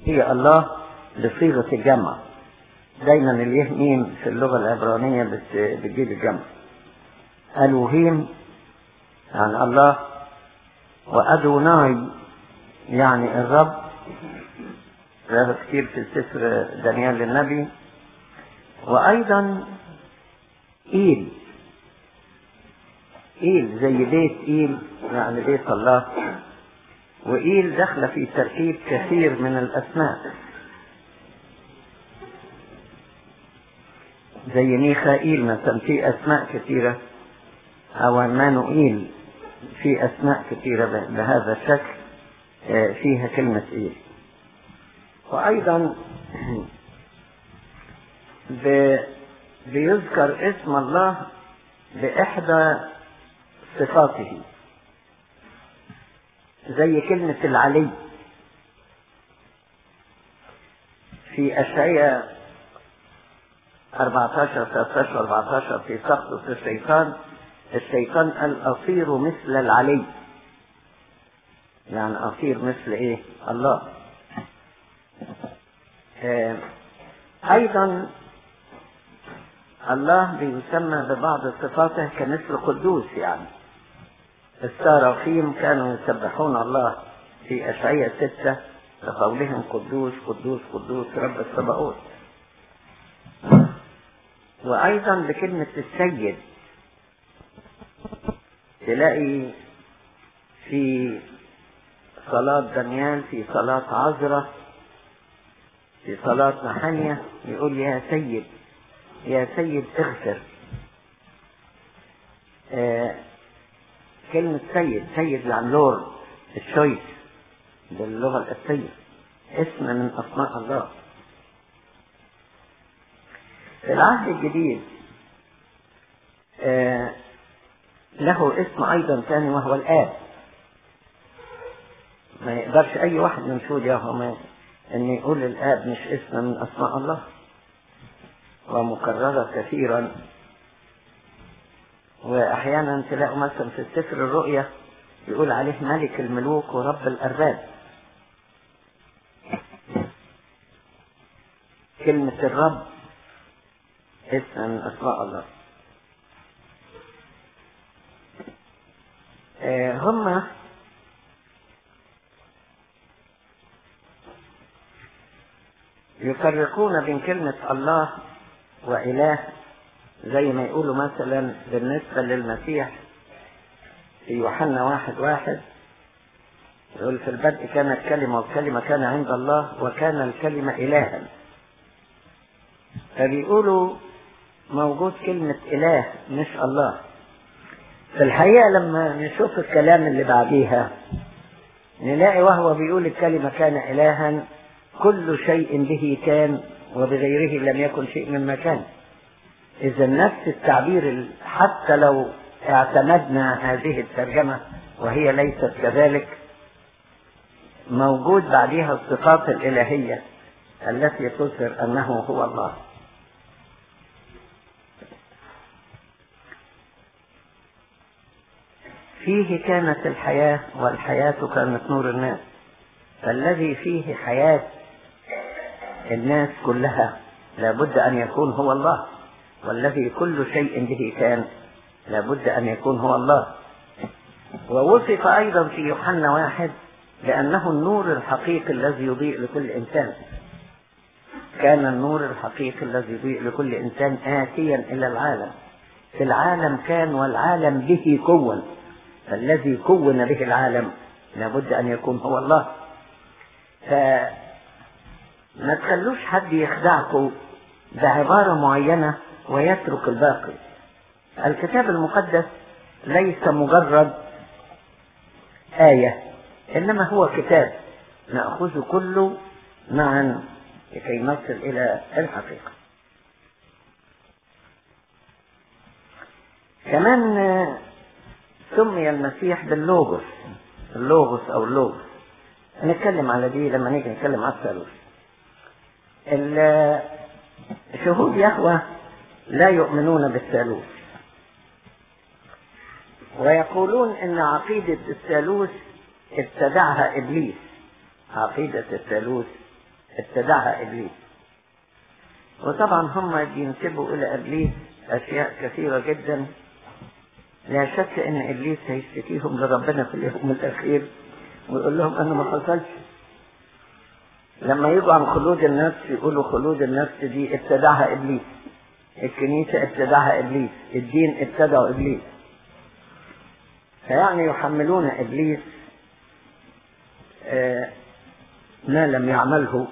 هي الله بصيغة الجمع دايما اليه ميم في اللغة العبرانية بت- بتجيب الجمع ألوهيم يعني الله وأدوناي يعني الرب هذا كتير في سفر دانيال النبي وأيضا إيل إيل زي بيت إيل يعني بيت الله وإيل داخلة في تركيب كثير من الأسماء زي ميخائيل مثلا في أسماء كثيرة أو مانوئيل في أسماء كثيرة ب- بهذا الشكل آه، فيها كلمة إيل وأيضا ب- بيذكر اسم الله بإحدى صفاته زي كلمة العلي في أشعية 14 13 14 في سقط الشيطان الشيطان قال أصير مثل العلي يعني أصير مثل إيه الله آه، أيضا الله بيسمى ببعض صفاته كمثل قدوس يعني السراخيم كانوا يسبحون الله في أشعية ستة بقولهم قدوس قدوس قدوس رب السبعوت وأيضا بكلمة السيد تلاقي في صلاة دانيال في صلاة عذرة في صلاة محانية يقول يا سيد يا سيد اغفر آه كلمة سيد سيد يعني لورد الشويس باللغة الأسية اسم من أسماء الله في العهد الجديد آه له اسم أيضا ثاني وهو الآب ما يقدرش أي واحد من شهود يهوه أن يقول الآب مش اسم من أسماء الله ومكررة كثيرا وأحيانا تلاقوا مثلا في السفر الرؤيا يقول عليه ملك الملوك ورب الأرباب كلمة الرب اسم من أسماء الله آه، هم يفرقون بين كلمة الله وإله زي ما يقولوا مثلا بالنسبة للمسيح في يوحنا واحد واحد يقول في البدء كانت كلمة والكلمة كان عند الله وكان الكلمة إلها فبيقولوا موجود كلمة إله مش الله في الحقيقة لما نشوف الكلام اللي بعديها نلاقي وهو بيقول الكلمة كان إلها كل شيء به كان وبغيره لم يكن شيء مما كان إذا نفس التعبير ال- حتى لو اعتمدنا هذه الترجمة وهي ليست كذلك موجود بعدها الصفات الإلهية التي تظهر أنه هو الله فيه كانت الحياة والحياة كانت نور الناس فالذي فيه حياة الناس كلها لابد أن يكون هو الله والذي كل شيء به كان لابد أن يكون هو الله ووصف أيضا في يوحنا واحد لأنه النور الحقيقي الذي يضيء لكل إنسان كان النور الحقيقي الذي يضيء لكل إنسان آتيا إلى العالم في العالم كان والعالم به كون فالذي كون به العالم لابد أن يكون هو الله فما تخلوش حد يخدعكم بعبارة معينة ويترك الباقي الكتاب المقدس ليس مجرد آية إنما هو كتاب نأخذ كله معا لكي نصل إلى الحقيقة كمان آه، سمي المسيح باللوغوس اللوغوس أو اللوغوس هنتكلم على دي لما نيجي نتكلم على الثالوث ال- شهود يهوه لا يؤمنون بالثالوث ويقولون ان عقيدة الثالوث ابتدعها ابليس عقيدة الثالوث ابتدعها إبليس وطبعا هم بينسبوا إلى إبليس أشياء كثيرة جدا لا شك إن إبليس هيشتكيهم لربنا في اليوم الأخير ويقول لهم أنا ما حصلش لما يجوا عن خلود النفس يقولوا خلود النفس دي ابتدعها إبليس الكنيسة ابتدعها إبليس الدين ابتدعه إبليس فيعني يحملون إبليس آه ما لم يعمله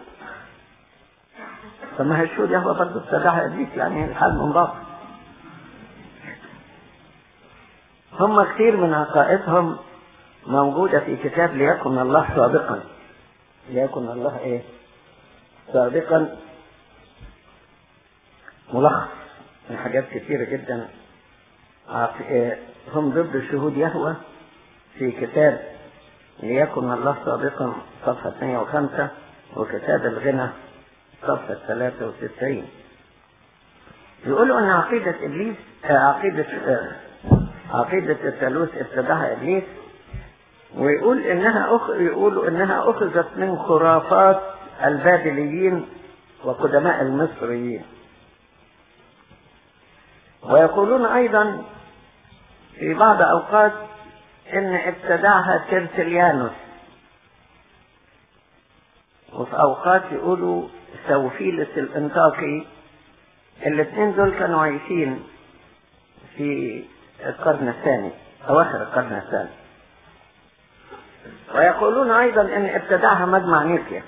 فما هالشهود يهوى برضه ابتدعها إبليس يعني الحال من بعض هم كثير من عقائدهم موجودة في كتاب ليكن الله سابقا ليكن الله ايه سابقا ملخص من حاجات كثيرة جدا هم ضد شهود يهوى في كتاب ليكن الله سابقا صفحة 105 وكتاب الغنى صفحة 63 يقولوا ان عقيدة ابليس عقيدة عقيدة الثالوث ابتدعها ابليس ويقول انها أخ... يقولوا انها اخذت من خرافات البابليين وقدماء المصريين ويقولون ايضا في بعض اوقات ان ابتدعها ترتليانوس وفي اوقات يقولوا سوفيلس الانطاكي الاثنين دول كانوا عايشين في القرن الثاني اواخر القرن الثاني ويقولون ايضا ان ابتدعها مجمع نيقيا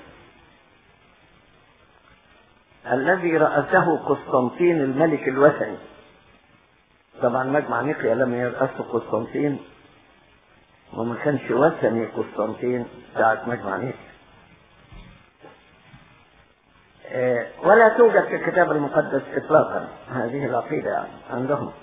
الذي رأسه قسطنطين الملك الوثني طبعا مجمع نيقيا لم يرأسه قسطنطين وما كانش وثني قسطنطين ساعة مجمع نيقيا ولا توجد في الكتاب المقدس اطلاقا هذه العقيدة يعني عندهم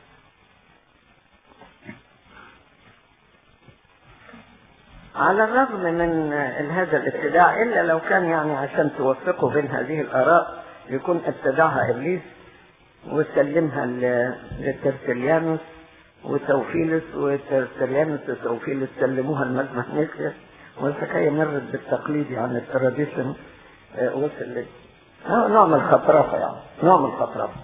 على الرغم من هذا الابتداع الا لو كان يعني عشان توفقوا بين هذه الاراء يكون ابتدعها ابليس وسلمها لترتليانوس وتوفيلس وترتليانوس وتوفيلس سلموها المجمع نيكلس والحكايه مرت بالتقليد يعني التراديشن وصل نوع من الخطرفه يعني نوع من الخطرفه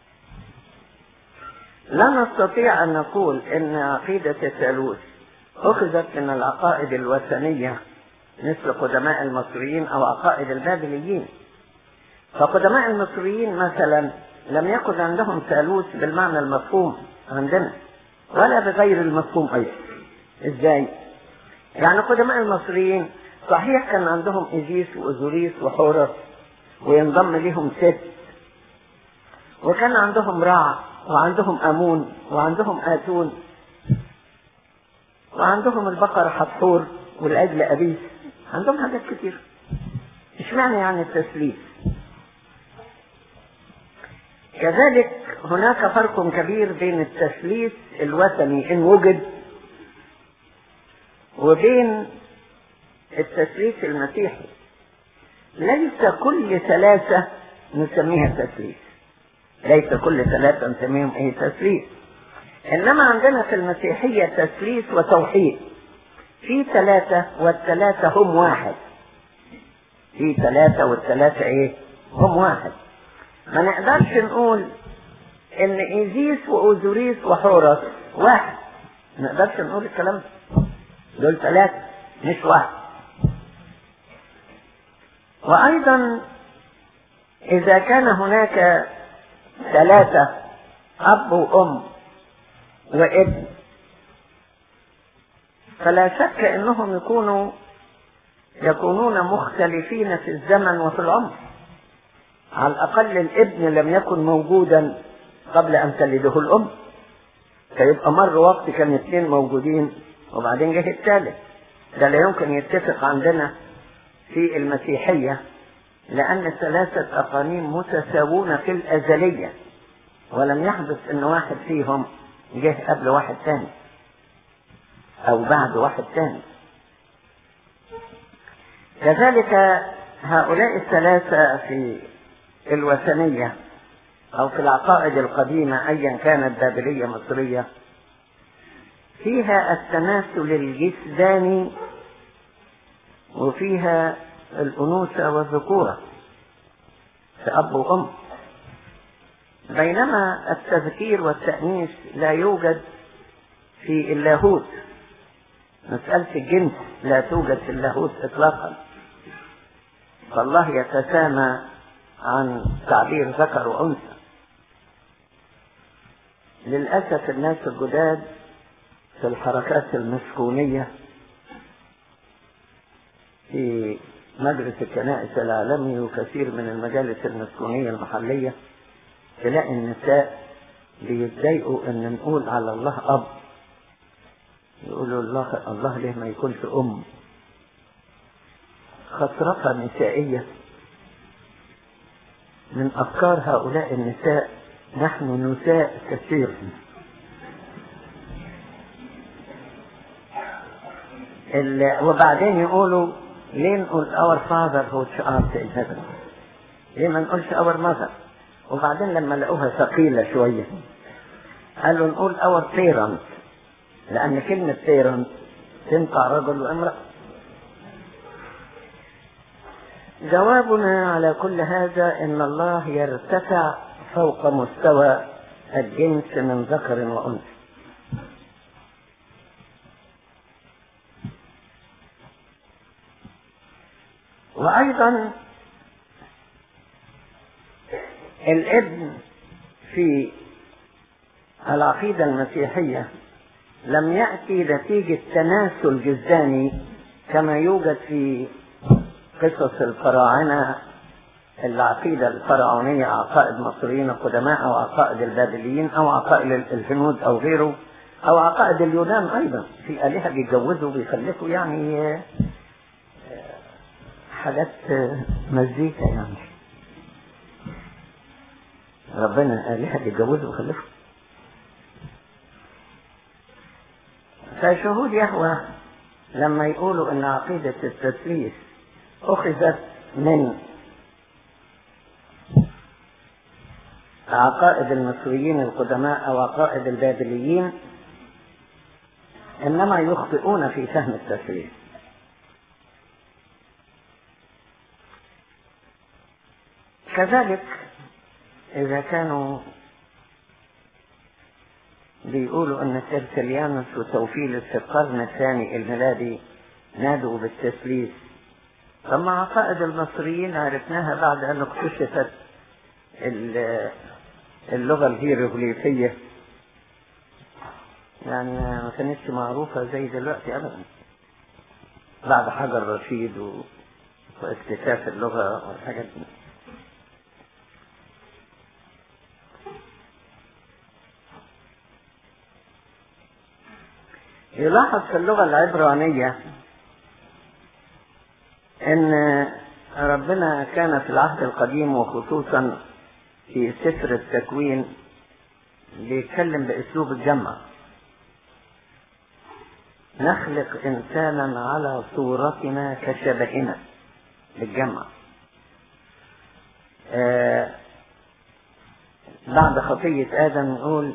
لا نستطيع ان نقول ان عقيده الثالوث أخذت من العقائد الوثنية مثل قدماء المصريين أو عقائد البابليين فقدماء المصريين مثلا لم يكن عندهم ثالوث بالمعنى المفهوم عندنا ولا بغير المفهوم أيضا إزاي؟ يعني قدماء المصريين صحيح كان عندهم إيزيس وأوزوريس وحورس وينضم لهم ست وكان عندهم رع وعندهم أمون وعندهم آتون وعندهم البقرة حتحور والعجل أبيس عندهم حاجات كتير اشمعنى يعني التسليف كذلك هناك فرق كبير بين التثليث الوثني إن وجد وبين التثليث المسيحي ليس كل ثلاثة نسميها تثليث ليس كل ثلاثة نسميهم ايه تثليث انما عندنا في المسيحية تثليث وتوحيد في ثلاثة والثلاثة هم واحد في ثلاثة والثلاثة ايه هم واحد ما نقدرش نقول ان ايزيس واوزوريس وحورس واحد ما نقدرش نقول الكلام ده دول ثلاثة مش واحد وايضا اذا كان هناك ثلاثة اب وام وابن فلا شك انهم يكونوا يكونون مختلفين في الزمن وفي العمر على الاقل الابن لم يكن موجودا قبل ان تلده الام فيبقى مر وقت كان اثنين موجودين وبعدين جه الثالث ده لا يمكن يتفق عندنا في المسيحية لأن الثلاثة أقانيم متساوون في الأزلية ولم يحدث أن واحد فيهم جه قبل واحد تاني او بعد واحد تاني كذلك هؤلاء الثلاثة في الوثنية او في العقائد القديمة ايا كانت بابلية مصرية فيها التماثل الجسداني وفيها الأنوثة والذكورة في أب وأم بينما التذكير والتأنيث لا يوجد في اللاهوت مسألة الجنس لا توجد في اللاهوت إطلاقا فالله يتسامى عن تعبير ذكر وأنثى للأسف الناس الجداد في الحركات المسكونية في مجلس الكنائس العالمي وكثير من المجالس المسكونية المحلية تلاقي النساء بيتضايقوا ان نقول على الله اب يقولوا الله الله ليه ما يكونش ام خطرقة نسائية من افكار هؤلاء النساء نحن نساء كثير وبعدين يقولوا ليه نقول our father who art in heaven ليه ما نقولش our mother وبعدين لما لقوها ثقيلة شوية قالوا نقول اور بيرنت لأن كلمة بيرنت تنفع رجل وامرأة جوابنا على كل هذا ان الله يرتفع فوق مستوى الجنس من ذكر وانثى وايضا الابن في العقيدة المسيحية لم يأتي نتيجة تناسل جزاني كما يوجد في قصص الفراعنة العقيدة الفرعونية عقائد مصريين القدماء أو عقائد البابليين أو عقائد الهنود أو غيره أو عقائد اليونان أيضا في آلهة بيتجوزوا وبيخلفوا يعني حاجات مزيكا يعني ربنا آلهة بيتجوزوا ويخلفوا فشهود يهوى لما يقولوا ان عقيدة التثليث اخذت من عقائد المصريين القدماء او عقائد البابليين انما يخطئون في فهم التثليث كذلك اذا كانوا بيقولوا ان ترتليانوس وتوفيلس في القرن الثاني الميلادي نادوا بالتثليث اما عقائد المصريين عرفناها بعد ان اكتشفت اللغه الهيروغليفيه يعني ما كانتش معروفه زي دلوقتي ابدا بعد حجر رشيد و... واكتشاف اللغه والحاجات دي يلاحظ في اللغة العبرانية ان ربنا كان في العهد القديم وخصوصا في سفر التكوين بيتكلم باسلوب الجمع نخلق انسانا على صورتنا كشبهنا بالجمع آه بعد خطية آدم نقول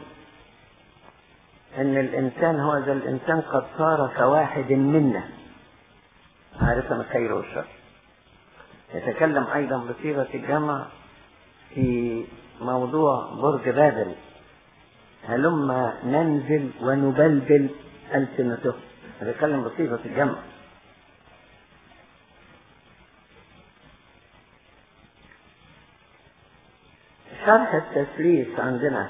ان الانسان هو ذا الانسان قد صار كواحد منا عارفا الخير والشر يتكلم ايضا بصيغة الجمع في موضوع برج بابل هلما ننزل ونبلبل ألسنته يتكلم بصيغة الجمع شرح التثليث عندنا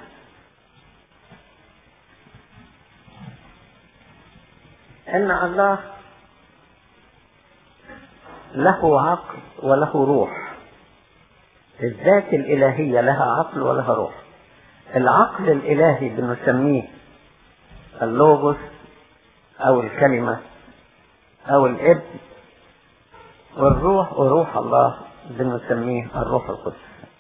ان الله له عقل وله روح الذات الالهيه لها عقل ولها روح العقل الالهي بنسميه اللوغوس او الكلمه او الابن والروح وروح الله بنسميه الروح القدس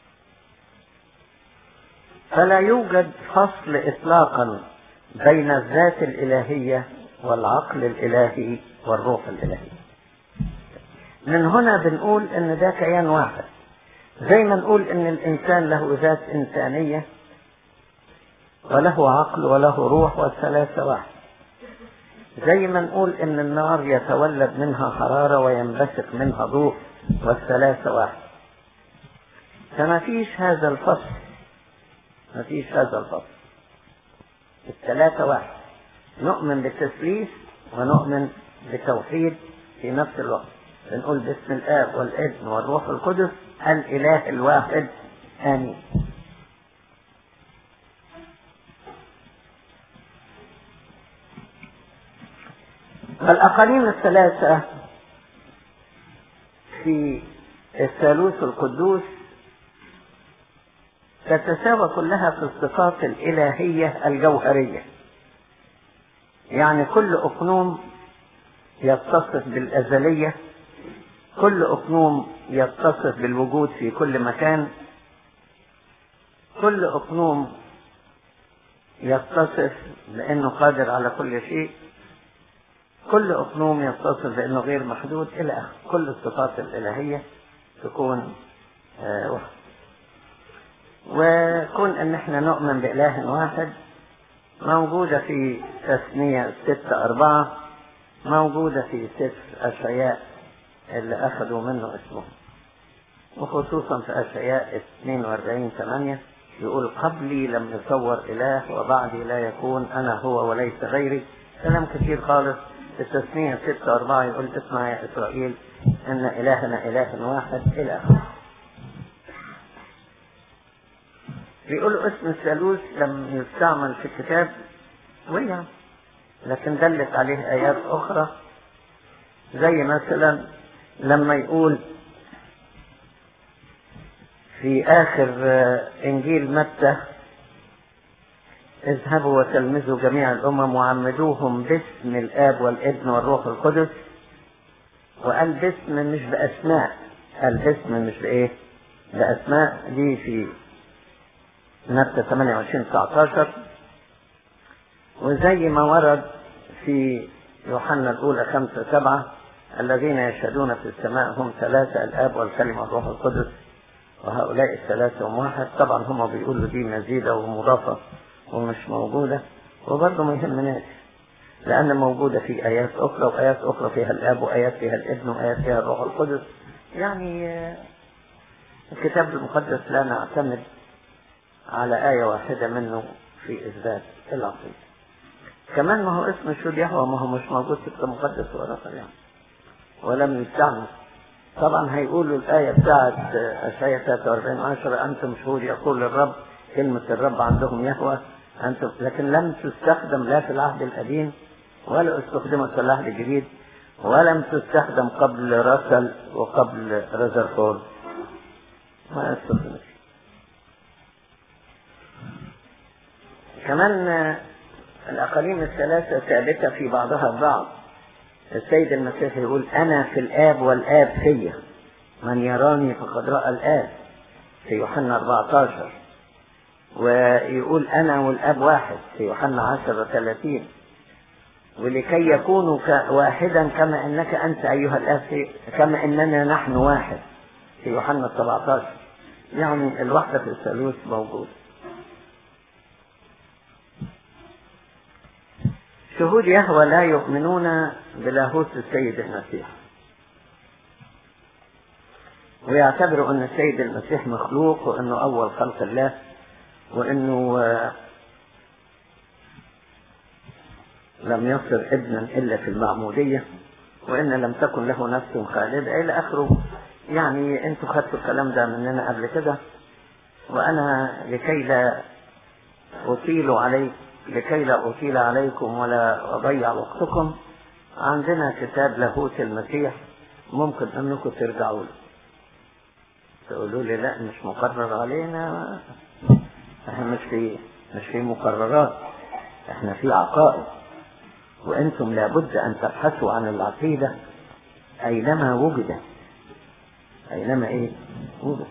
فلا يوجد فصل اطلاقا بين الذات الالهيه والعقل الإلهي والروح الإلهي من هنا بنقول ان ده كيان واحد زي ما نقول ان الانسان له ذات انسانية وله عقل وله روح والثلاثة واحد زي ما نقول ان النار يتولد منها حرارة وينبثق منها ضوء والثلاثة واحد فما فيش هذا الفصل ما فيش هذا الفصل الثلاثة واحد نؤمن بالتثليث ونؤمن بالتوحيد في نفس الوقت بنقول باسم الآب والابن والروح القدس الإله الواحد آمين والأقاليم الثلاثة في الثالوث القدوس تتساوى كلها في الصفات الإلهية الجوهرية يعني كل أقنوم يتصف بالأزلية كل أقنوم يتصف بالوجود في كل مكان كل أقنوم يتصف بأنه قادر على كل شيء كل أقنوم يتصف بأنه غير محدود إلى آخره كل الصفات الإلهية تكون آه واحد وكون ان احنا نؤمن بإله واحد موجودة في تثنية ستة أربعة موجودة في سفر أشعياء اللي أخذوا منه اسمه وخصوصا في أشعياء 42 8 يقول قبلي لم يصور إله وبعدي لا يكون أنا هو وليس غيري كلام كثير خالص في التسمية 6 4 يقول اسمع يا إسرائيل أن إلهنا إله واحد إلى آخره بيقولوا اسم الثالوث لم يستعمل في الكتاب ويا لكن دلت عليه آيات أخرى زي مثلا لما يقول في آخر إنجيل متى اذهبوا وتلمذوا جميع الأمم وعمدوهم باسم الآب والابن والروح القدس وقال باسم مش بأسماء قال باسم مش بإيه بأسماء دي في متى 28 19 وزي ما ورد في يوحنا الأولى 5 7 الذين يشهدون في السماء هم ثلاثة الآب والكلمة والروح القدس وهؤلاء الثلاثة هم واحد طبعا هم بيقولوا دي مزيدة ومضافة ومش موجودة وبرضه ما يهمناش لأن موجودة في آيات أخرى وآيات أخرى فيها الآب وآيات فيها الابن وآيات فيها الروح القدس يعني الكتاب المقدس لا نعتمد على آية واحدة منه في إثبات العقيدة كمان ما هو اسم الشهود يهوى ما هو مش موجود في الكتاب المقدس ولا يعني ولم يستعمل طبعا هيقولوا الآية بتاعت أشعياء 43 10 أنتم شهود يقول الرب كلمة الرب عندهم يهوى أنتم لكن لم تستخدم لا في العهد القديم ولا استخدمت في العهد الجديد ولم تستخدم قبل رسل وقبل رزرفورد ما استخدمت كمان الأقاليم الثلاثة ثابتة في بعضها البعض السيد المسيح يقول أنا في الآب والآب فيا من يراني فقد رأى الآب في يوحنا 14 ويقول أنا والآب واحد في يوحنا 10 30 ولكي يكونوا واحدا كما أنك أنت أيها الآب في كما أننا نحن واحد في يوحنا 17 يعني الوحدة في الثالوث موجودة شهود يهوى لا يؤمنون بلاهوت السيد المسيح ويعتبروا ان السيد المسيح مخلوق وانه اول خلق الله وانه لم يصر ابنا الا في المعمودية وان لم تكن له نفس خالدة الى اخره يعني انتوا خدتوا الكلام ده مننا قبل كده وانا لكي لا اطيل عليك لكي لا أطيل عليكم ولا أضيع وقتكم عندنا كتاب لاهوت المسيح ممكن أنكم ترجعوا له تقولوا لي لا مش مقرر علينا احنا مش في مش في مقررات احنا في عقائد وانتم لابد ان تبحثوا عن العقيدة اينما وجدت اينما ايه وجدت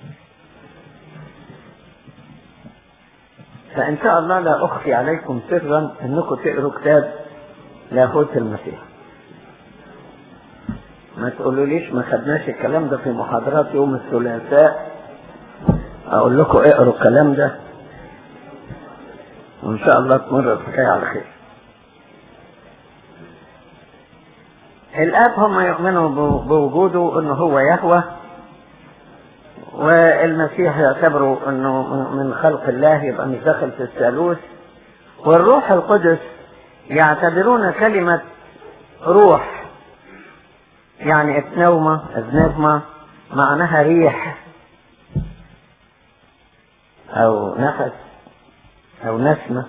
فإن شاء الله لا أخفي عليكم سرا أنكم تقروا كتاب لاهوت المسيح ما تقولوا ليش ما خدناش الكلام ده في محاضرات يوم الثلاثاء أقول لكم اقروا الكلام ده وإن شاء الله تمر الحكاية على خير الآب هم يؤمنوا بوجوده أنه هو يهوى والمسيح يعتبروا أنه من خلق الله يبقى مش داخل في الثالوث والروح القدس يعتبرون كلمة روح يعني اتنومة اذنبمة معناها ريح أو نفس أو نسمة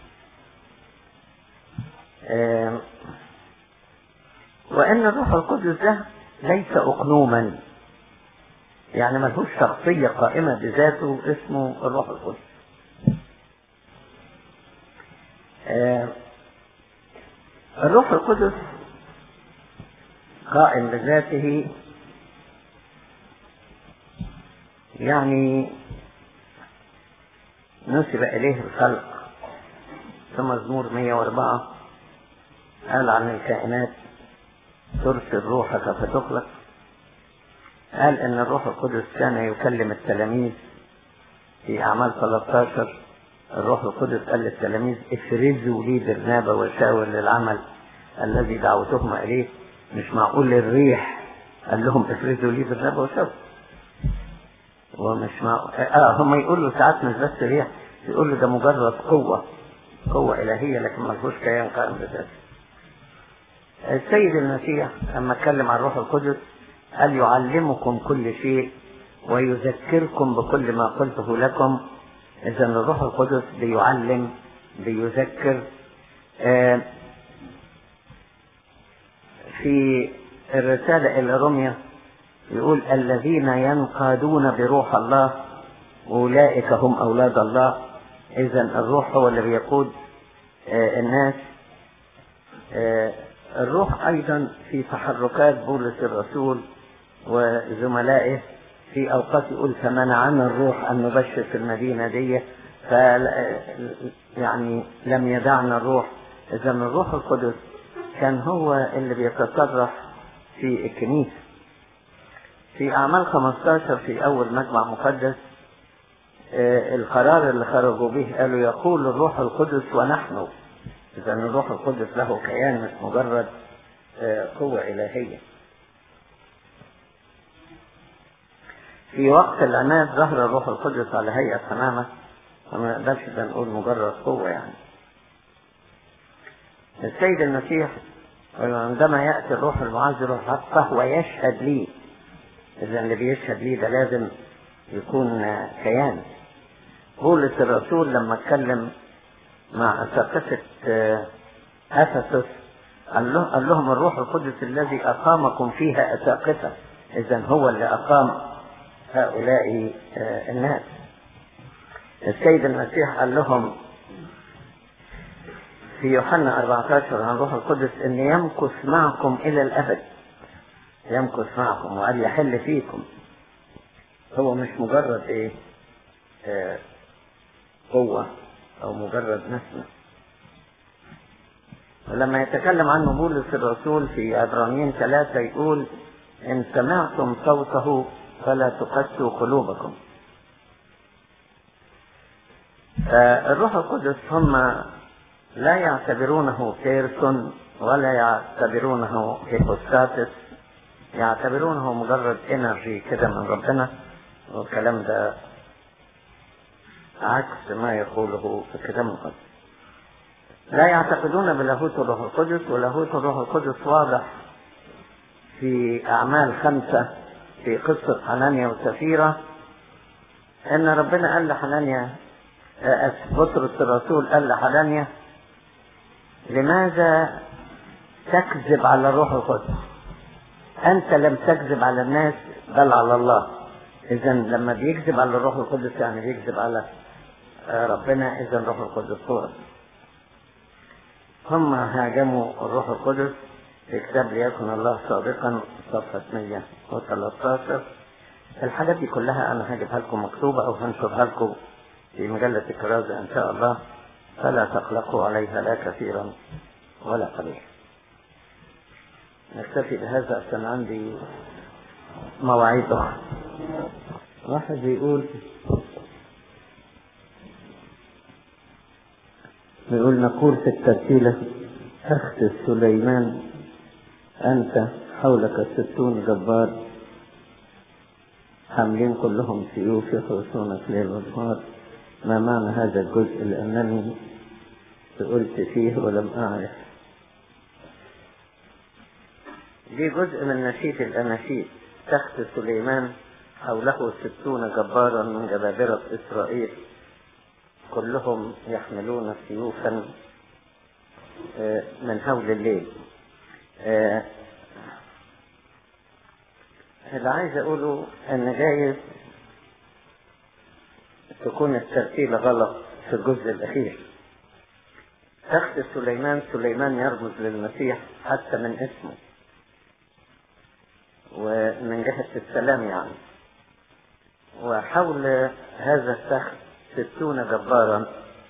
وأن الروح القدس ده ليس أقنوما يعني ملهوش شخصية قائمة بذاته اسمه الروح القدس الروح القدس قائم بذاته يعني نسب إليه الخلق في مزمور 104 قال عن الكائنات ترسل روحك فتخلق قال ان الروح القدس كان يكلم التلاميذ في اعمال 13 الروح القدس قال للتلاميذ افرزوا لي برنابا وشاور للعمل الذي دعوتهم اليه مش معقول الريح قال لهم افرزوا لي برنابا وشاور ومش معقول اه هم يقولوا ساعات مش بس ريح يقولوا ده مجرد قوة قوة إلهية لكن ملهوش كيان قائم بذاته السيد المسيح لما اتكلم عن الروح القدس قال يعلمكم كل شيء ويذكركم بكل ما قلته لكم إذا الروح القدس بيعلم بيذكر في الرسالة إلى روميا يقول الذين ينقادون بروح الله أولئك هم أولاد الله إذا الروح هو اللي بيقود الناس الروح أيضا في تحركات بولس الرسول وزملائه في أوقات يقول فمنعنا الروح أن نبشر في المدينة دي ف يعني لم يدعنا الروح إذا الروح القدس كان هو اللي بيتصرف في الكنيسة في أعمال 15 في أول مجمع مقدس القرار اللي خرجوا به قالوا يقول الروح القدس ونحن إذا الروح القدس له كيان مش مجرد قوة إلهية في وقت العناد ظهر الروح القدس على هيئة حمامة فما نقدرش ده نقول مجرد قوة يعني السيد المسيح عندما يأتي الروح المعذر الحق فهو يشهد لي إذا اللي بيشهد لي ده لازم يكون كيان بولس الرسول لما اتكلم مع أساقفة أفسس قال, له قال لهم الروح القدس الذي أقامكم فيها أساقفة إذا هو اللي أقام هؤلاء الناس السيد المسيح قال لهم في يوحنا 14 عن روح القدس ان يمكث معكم الى الابد يمكث معكم وقال يحل فيكم هو مش مجرد ايه آه قوة او مجرد نسمة ولما يتكلم عنه بولس الرسول في عبرانيين ثلاثة يقول ان سمعتم صوته فلا تقسوا قلوبكم فالروح القدس هم لا يعتبرونه بيرسون ولا يعتبرونه هيبوستاتس يعتبرونه مجرد انرجي كده من ربنا والكلام ده عكس ما يقوله في الكتاب المقدس لا يعتقدون بلاهوت الروح القدس ولاهوت الروح القدس واضح في أعمال خمسة في قصة حنانيا وسفيرة إن ربنا قال لحنانيا بطرس الرسول قال لحنانيا لماذا تكذب على الروح القدس أنت لم تكذب على الناس بل على الله إذا لما بيكذب على الروح القدس يعني بيكذب على ربنا إذا الروح القدس هو هم هاجموا الروح القدس في كتاب ليكن الله صادقا صفحة 113 الحاجات دي كلها أنا هجيبها لكم مكتوبة أو هنشرها لكم في مجلة الكرازة إن شاء الله فلا تقلقوا عليها لا كثيرا ولا قليلا نكتفي بهذا عشان عندي مواعيد أخرى واحد بيقول بيقول نقول في الترتيلة أخت سليمان أنت حولك ستون جبار حاملين كلهم سيوف يحرسونك ليل ونهار ما معنى هذا الجزء لأنني سئلت فيه ولم أعرف دي جزء من نشيد الأناشيد تخت سليمان حوله ستون جبارا من جبابرة إسرائيل كلهم يحملون سيوفا من هول الليل اللي عايز اقوله ان جايز تكون الترتيب غلط في الجزء الاخير تخت سليمان سليمان يرمز للمسيح حتى من اسمه ومن جهة السلام يعني وحول هذا التخت ستون جبارا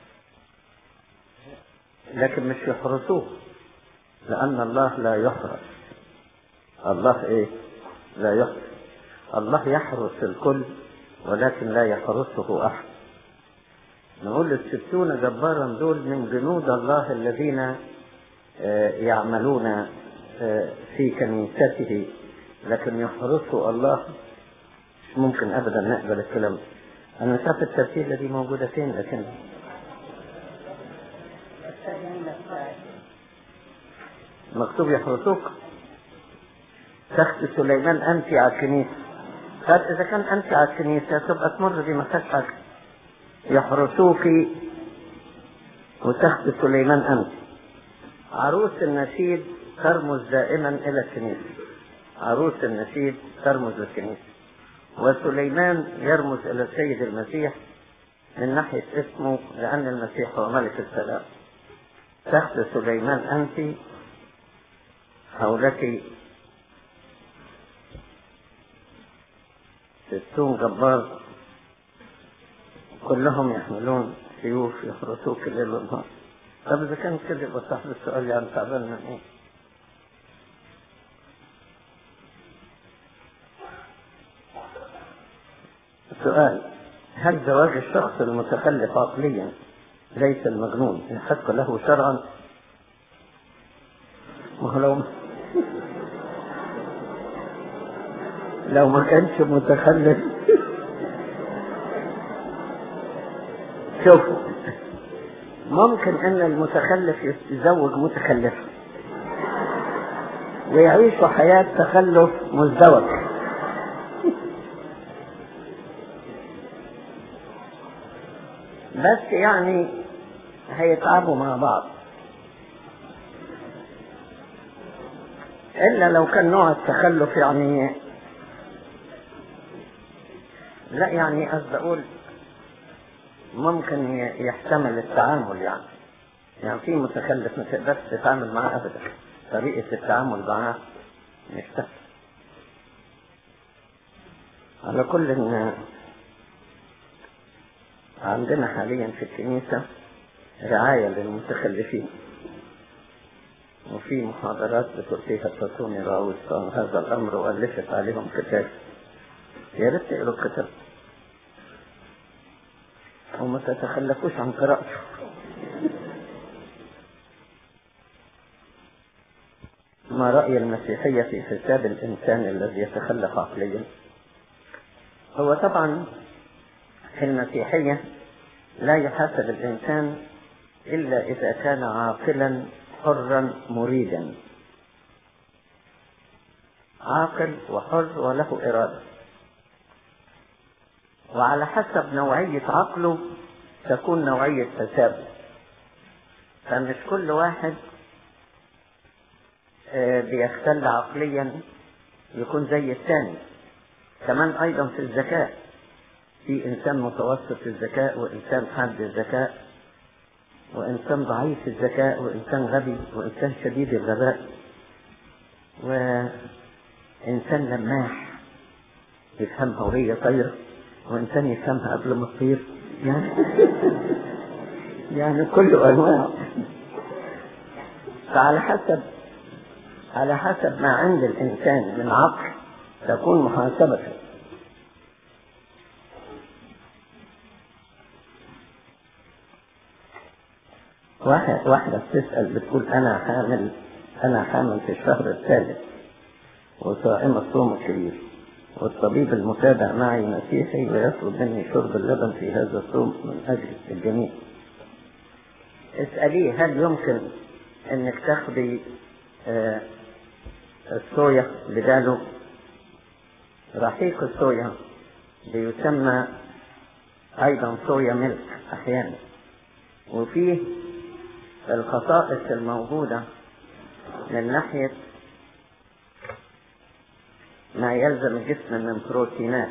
لكن مش يحرسوه لأن الله لا يحرس الله إيه؟ لا يحرس الله يحرس الكل ولكن لا يحرسه أحد نقول الستون جبارا دول من جنود الله الذين يعملون في كنيسته لكن يحرسه الله مش ممكن أبدا نقبل الكلام أنا مش عارف الترتيبة دي موجودة فين لكن مكتوب يحرسوك تخت سليمان أنت على الكنيسة قال إذا كان أنت على الكنيسة تبقى تمر دي ما فيهاش حاجة يحرسوك وتخت سليمان أنت عروس النشيد ترمز دائما إلى الكنيسة عروس النشيد ترمز للكنيسة وسليمان يرمز إلى السيد المسيح من ناحية اسمه لأن المسيح هو ملك السلام تحت سليمان أنت حولك ستون جبار كلهم يحملون سيوف يحرسوك الليل والنهار طب إذا كان كده يبقى صاحب السؤال يعني تعبان من إيه؟ سؤال هل زواج الشخص المتخلف عقليا ليس المجنون يحق له شرعا ما هو لو لو ما كانش متخلف شوفوا ممكن ان المتخلف يتزوج متخلفة ويعيشوا حياة تخلف مزدوج بس يعني هيتعبوا مع بعض الا لو كان نوع التخلف يعني لا يعني قصدي اقول ممكن يحتمل التعامل يعني يعني في متخلف ما تقدرش تتعامل معاه ابدا طريقة التعامل معاه مش سهل على كل إن عندنا حاليا في الكنيسة رعاية للمتخلفين وفي محاضرات بتلقيها التطوني راوي عن هذا الأمر وألفت عليهم كتاب يا ريت تقروا الكتاب وما تتخلفوش عن قراءته ما رأي المسيحية في حساب الإنسان الذي يتخلف عقليا هو طبعا في المسيحية لا يحاسب الإنسان إلا إذا كان عاقلا حرا مريدا عاقل وحر وله إرادة وعلى حسب نوعية عقله تكون نوعية حسابه فمش كل واحد بيختل عقليا يكون زي الثاني كمان أيضا في الذكاء في إنسان متوسط الذكاء وإنسان حاد الذكاء وإنسان ضعيف الذكاء وإنسان غبي وإنسان شديد الغباء وإنسان لماح يفهمها وهي طايرة وإنسان يفهمها قبل ما تطير يعني يعني كل أنواع فعلى حسب على حسب ما عند الإنسان من عقل تكون محاسبته واحد واحدة بتسأل بتقول أنا حامل أنا حامل في الشهر الثالث وصائم الصوم الكبير والطبيب المتابع معي مسيحي ويطلب مني شرب اللبن في هذا الصوم من أجل الجميع اسأليه هل يمكن انك تاخدي آه الصويا بداله رحيق الصويا بيسمى ايضا صويا ملك احيانا وفيه الخصائص الموجودة من ناحية ما يلزم الجسم من بروتينات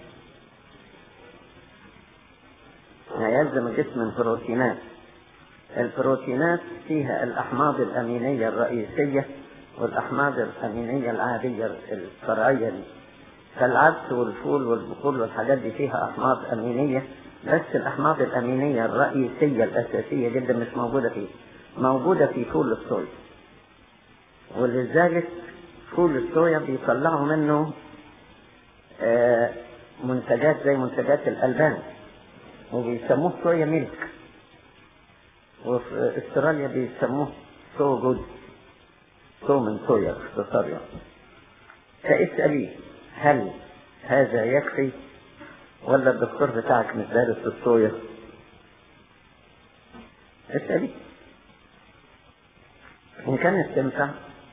ما يلزم الجسم من بروتينات البروتينات فيها الأحماض الأمينية الرئيسية والأحماض الأمينية العادية الفرعية دي فالعدس والفول والبقول والحاجات دي فيها أحماض أمينية بس الأحماض الأمينية الرئيسية الأساسية جدا مش موجودة فيه موجودة في فول الصويا ولذلك فول الصويا بيطلعوا منه آه منتجات زي منتجات الألبان وبيسموه صويا ميلك وفي استراليا بيسموه سو جود سو من صويا باختصار يعني فاسأليه هل هذا يكفي ولا الدكتور بتاعك مش دارس الصويا اسأليه إن كانت تنفع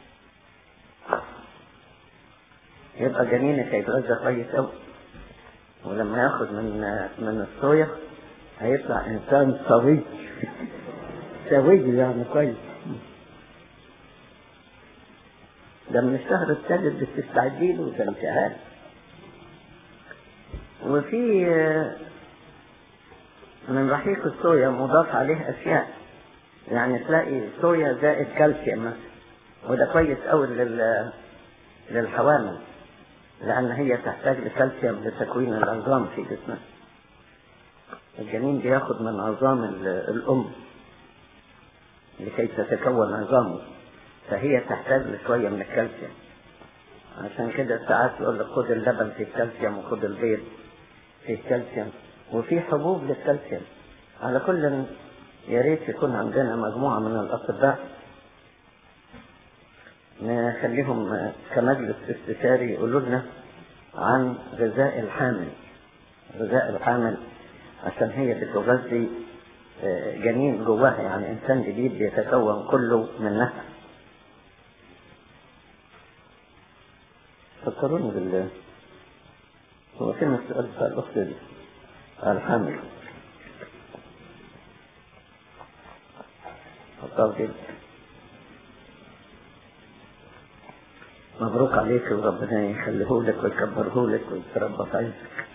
يبقى جنينك هيتغذى كويس أوي ولما ياخد من من الصويا هيطلع إنسان سوي سوي يعني كويس ده من الشهر الثالث بتستعدي له ده امتحان وفي من رحيق الصويا مضاف عليه أشياء يعني تلاقي صويا زائد كالسيوم مثلا وده كويس قوي لل للحوامل لأن هي تحتاج لكالسيوم لتكوين العظام في جسمها الجنين بياخد من عظام الأم لكي تتكون عظامه فهي تحتاج لشوية من الكالسيوم عشان كده ساعات يقول لك خد اللبن فيه كالسيوم وخد البيض فيه كالسيوم وفي حبوب للكالسيوم على كل يا ريت يكون عندنا مجموعة من الأطباء نخليهم كمجلس استشاري يقولوا لنا عن غذاء الحامل غذاء الحامل عشان هي بتغذي جنين جواها يعني إنسان جديد بيتكون كله من نفس فكروني بالله هو فين السؤال بتاع الأخت دي الحامل حطها كده مبروك عليك وربنا يخليه لك ويكبره لك ويتربى في عينك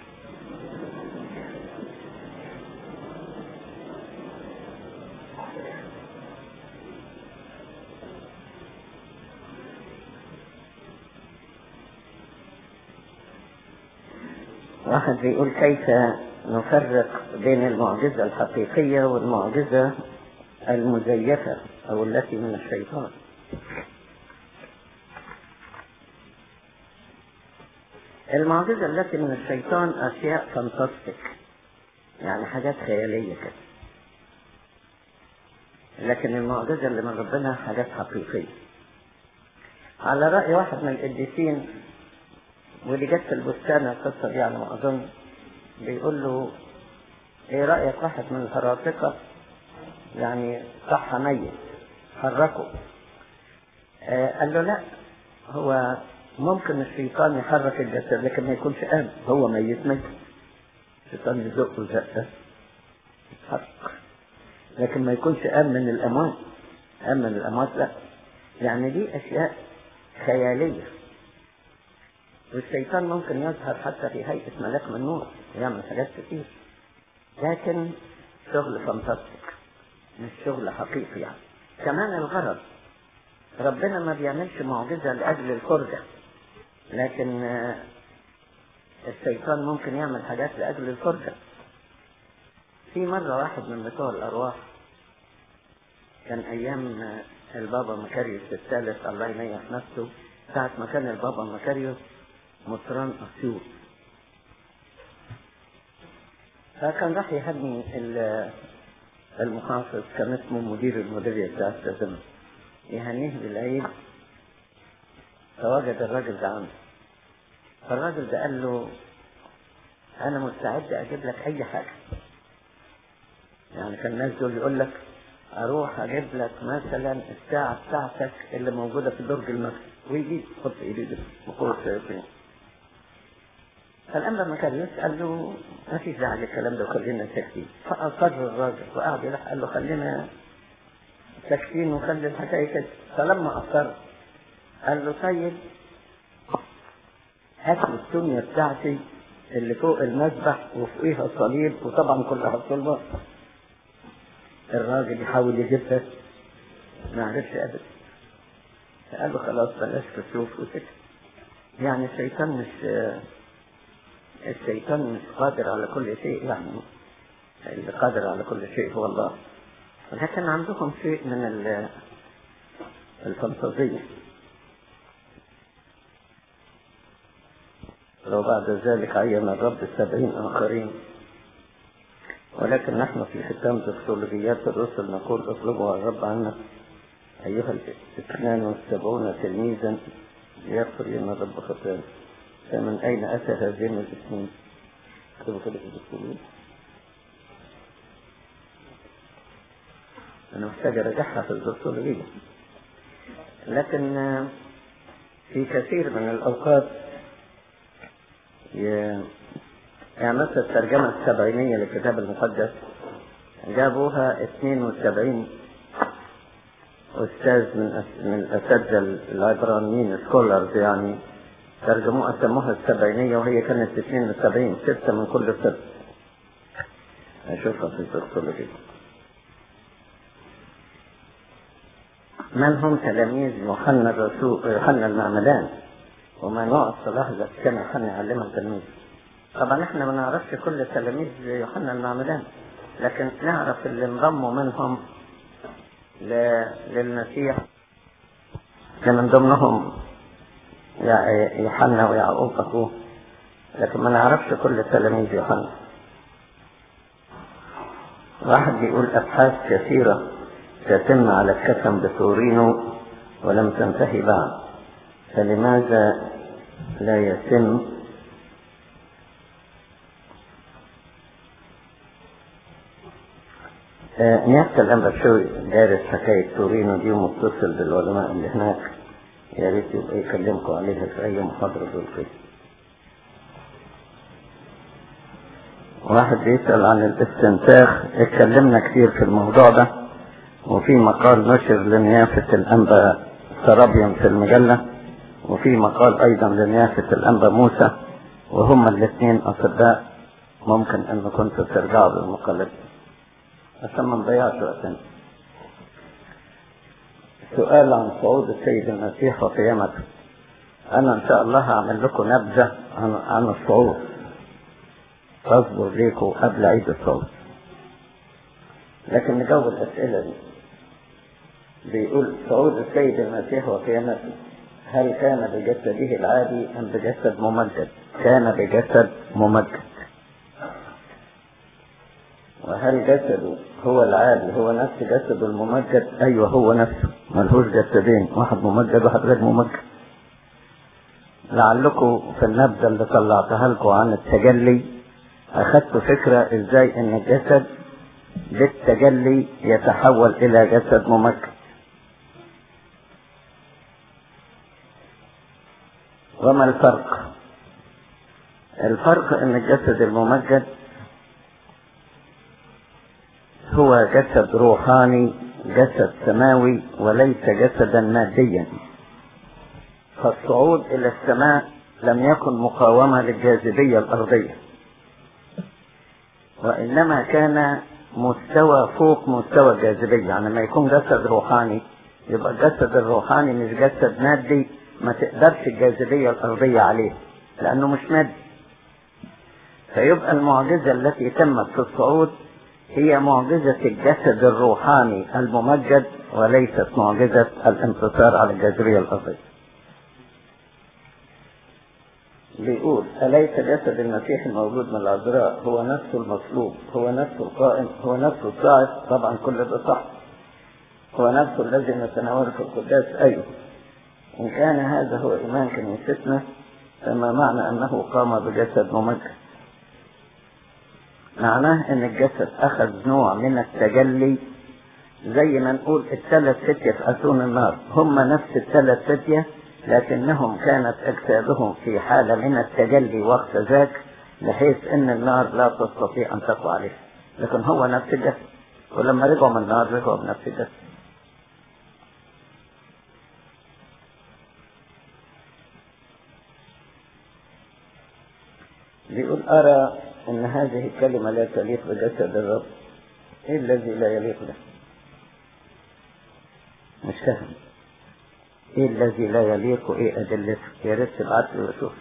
واحد بيقول كيف نفرق بين المعجزة الحقيقية والمعجزة المزيفة أو التي من الشيطان المعجزة التي من الشيطان أشياء فانتستيك يعني حاجات خيالية كده لكن المعجزة اللي من ربنا حاجات حقيقية على رأي واحد من القديسين واللي جت في البستان القصة دي على ما أظن بيقول له إيه رأيك واحد من الهراطقة يعني صح ميت حركه آه قال له لا هو ممكن الشيطان يحرك الجسد لكن ما يكونش قام هو ميت ميت الشيطان يزقه زقه يتحرك لكن ما يكونش قام من الأموات قام من الأموات لا يعني دي أشياء خيالية والشيطان ممكن يظهر حتى في هيئة ملاك من نور يعمل حاجات كتير لكن شغل فانتستيك مش شغل حقيقي يعني كمان الغرض ربنا ما بيعملش معجزة لأجل الفرجة لكن الشيطان ممكن يعمل حاجات لأجل الفرجة في مرة واحد من بتوع الأرواح كان أيام البابا مكاريوس الثالث الله ينيح نفسه ساعة ما كان البابا مكاريوس مطران أسيوط فكان راح يهني المحافظ كان اسمه مدير المديرية بتاعت زمان يهنيه بالعيد فوجد الراجل ده عنده فالراجل ده قال له انا مستعد اجيب لك اي حاجه يعني كان الناس دول يقول لك اروح اجيب لك مثلا الساعه بتاعتك اللي موجوده في درج المسجد ويجي يحط ايديه بقوه الشياطين فالأنبا ما كان يسأل له ما فيش داعي للكلام ده وخلينا ساكتين فأصر الراجل وقعد يروح قال له خلينا ساكتين وخلي الحكاية كده فلما أصر قال له طيب هات لي السنية بتاعتي اللي فوق المذبح وفوقيها الصليب وطبعا كلها صلبة الراجل يحاول يجيبها ما عرفش ابدا فقال له خلاص بلاش كسوف وسكت يعني الشيطان مش الشيطان مش قادر على كل شيء يعني اللي قادر على كل شيء هو الله لكن عندكم شيء من الفانتازية لو بعد ذلك عين الرب السبعين آخرين ولكن نحن في ختام تكتولوجيات الرسل نقول اطلبوا الرب عنا أيها الاثنان والسبعون تلميذا ليغفر لنا الرب خطايانا فمن أين أتى هذين الاثنين؟ اكتبوا كده في الدكتور أنا محتاج أرجعها في الدكتورية لكن في كثير من الأوقات يعني مثل الترجمة السبعينية للكتاب المقدس جابوها 72 أستاذ من من الأساتذة العبرانيين سكولرز يعني ترجموها سموها السبعينية وهي كانت 72 ستة من كل سبت أشوفها في الدكتورية من هم تلاميذ يوحنا الرسول يوحنا المعمدان وما نوع الصلاح التي كان يوحنا يعلمها التلميذ طبعا احنا ما نعرفش كل تلاميذ يوحنا المعمدان لكن نعرف اللي انضموا منهم ل... للمسيح كان من ضمنهم يوحنا ويعقوب اخوه لكن ما نعرفش كل تلاميذ يوحنا واحد بيقول ابحاث كثيره تتم على الكتم بتورينو ولم تنتهي بعد فلماذا لا يتم نيابة الأمر شوي دارس حكاية تورينو دي ومتصل بالعلماء اللي هناك يا ريت يبقى يكلمكم عليها في أي محاضرة دول كده واحد بيسأل عن الاستنساخ اتكلمنا كتير في الموضوع ده وفي مقال نشر لنيافة الأنبا سرابيون في المجلة وفي مقال أيضا لنيافة الأنبا موسى وهما الاثنين أصداء ممكن أن كنتوا ترجعوا بالمقالات عشان ما نضيعش وقتنا سؤال عن صعود السيد المسيح وقيامته أنا إن شاء الله هعمل لكم نبذة عن, عن الصعود فاصبر ليكم قبل عيد الصعود لكن نجاوب الأسئلة دي بيقول صعود السيد المسيح وقيامته هل كان بجسده العادي أم بجسد ممجد كان بجسد ممجد وهل جسده هو العادي هو نفس جسده الممجد ايوه هو نفسه ملهوش جسدين واحد ممجد واحد غير ممجد لعلكم في النبذه اللي طلعتها لكم عن التجلي اخدتوا فكره ازاي ان الجسد بالتجلي يتحول الى جسد ممجد وما الفرق الفرق ان الجسد الممجد هو جسد روحاني جسد سماوي وليس جسدا ماديا فالصعود الى السماء لم يكن مقاومة للجاذبية الارضية وانما كان مستوى فوق مستوى الجاذبية يعني لما يكون جسد روحاني يبقى الجسد الروحاني مش جسد مادي ما تقدرش الجاذبية الارضية عليه لانه مش مادي فيبقى المعجزة التي تمت في الصعود هي معجزة الجسد الروحاني الممجد وليست معجزة الانتصار على الجاذبية الأرضية. بيقول أليس جسد المسيح الموجود من العذراء هو نفسه المصلوب هو نفسه القائم هو نفسه الصاعد طبعا كل ده صح هو نفسه الذي نتناوله في القداس أيوه إن كان هذا هو إيمان كنيستنا فما معنى أنه قام بجسد ممجد معناه أن الجسد أخذ نوع من التجلي زي ما نقول الثلاث فتية في أتون النار هم نفس الثلاث فتية لكنهم كانت أجسادهم في حالة من التجلي وقت ذاك بحيث أن النار لا تستطيع أن تقوى عليه لكن هو نفس الجسد ولما رجعوا من النار رجعوا بنفس الجسد بيقول أرى أن هذه الكلمة لا تليق بجسد الرب إيه الذي لا يليق به مش فاهم إيه الذي لا يليق إيه أدلته يا ريت تبعت لي وأشوف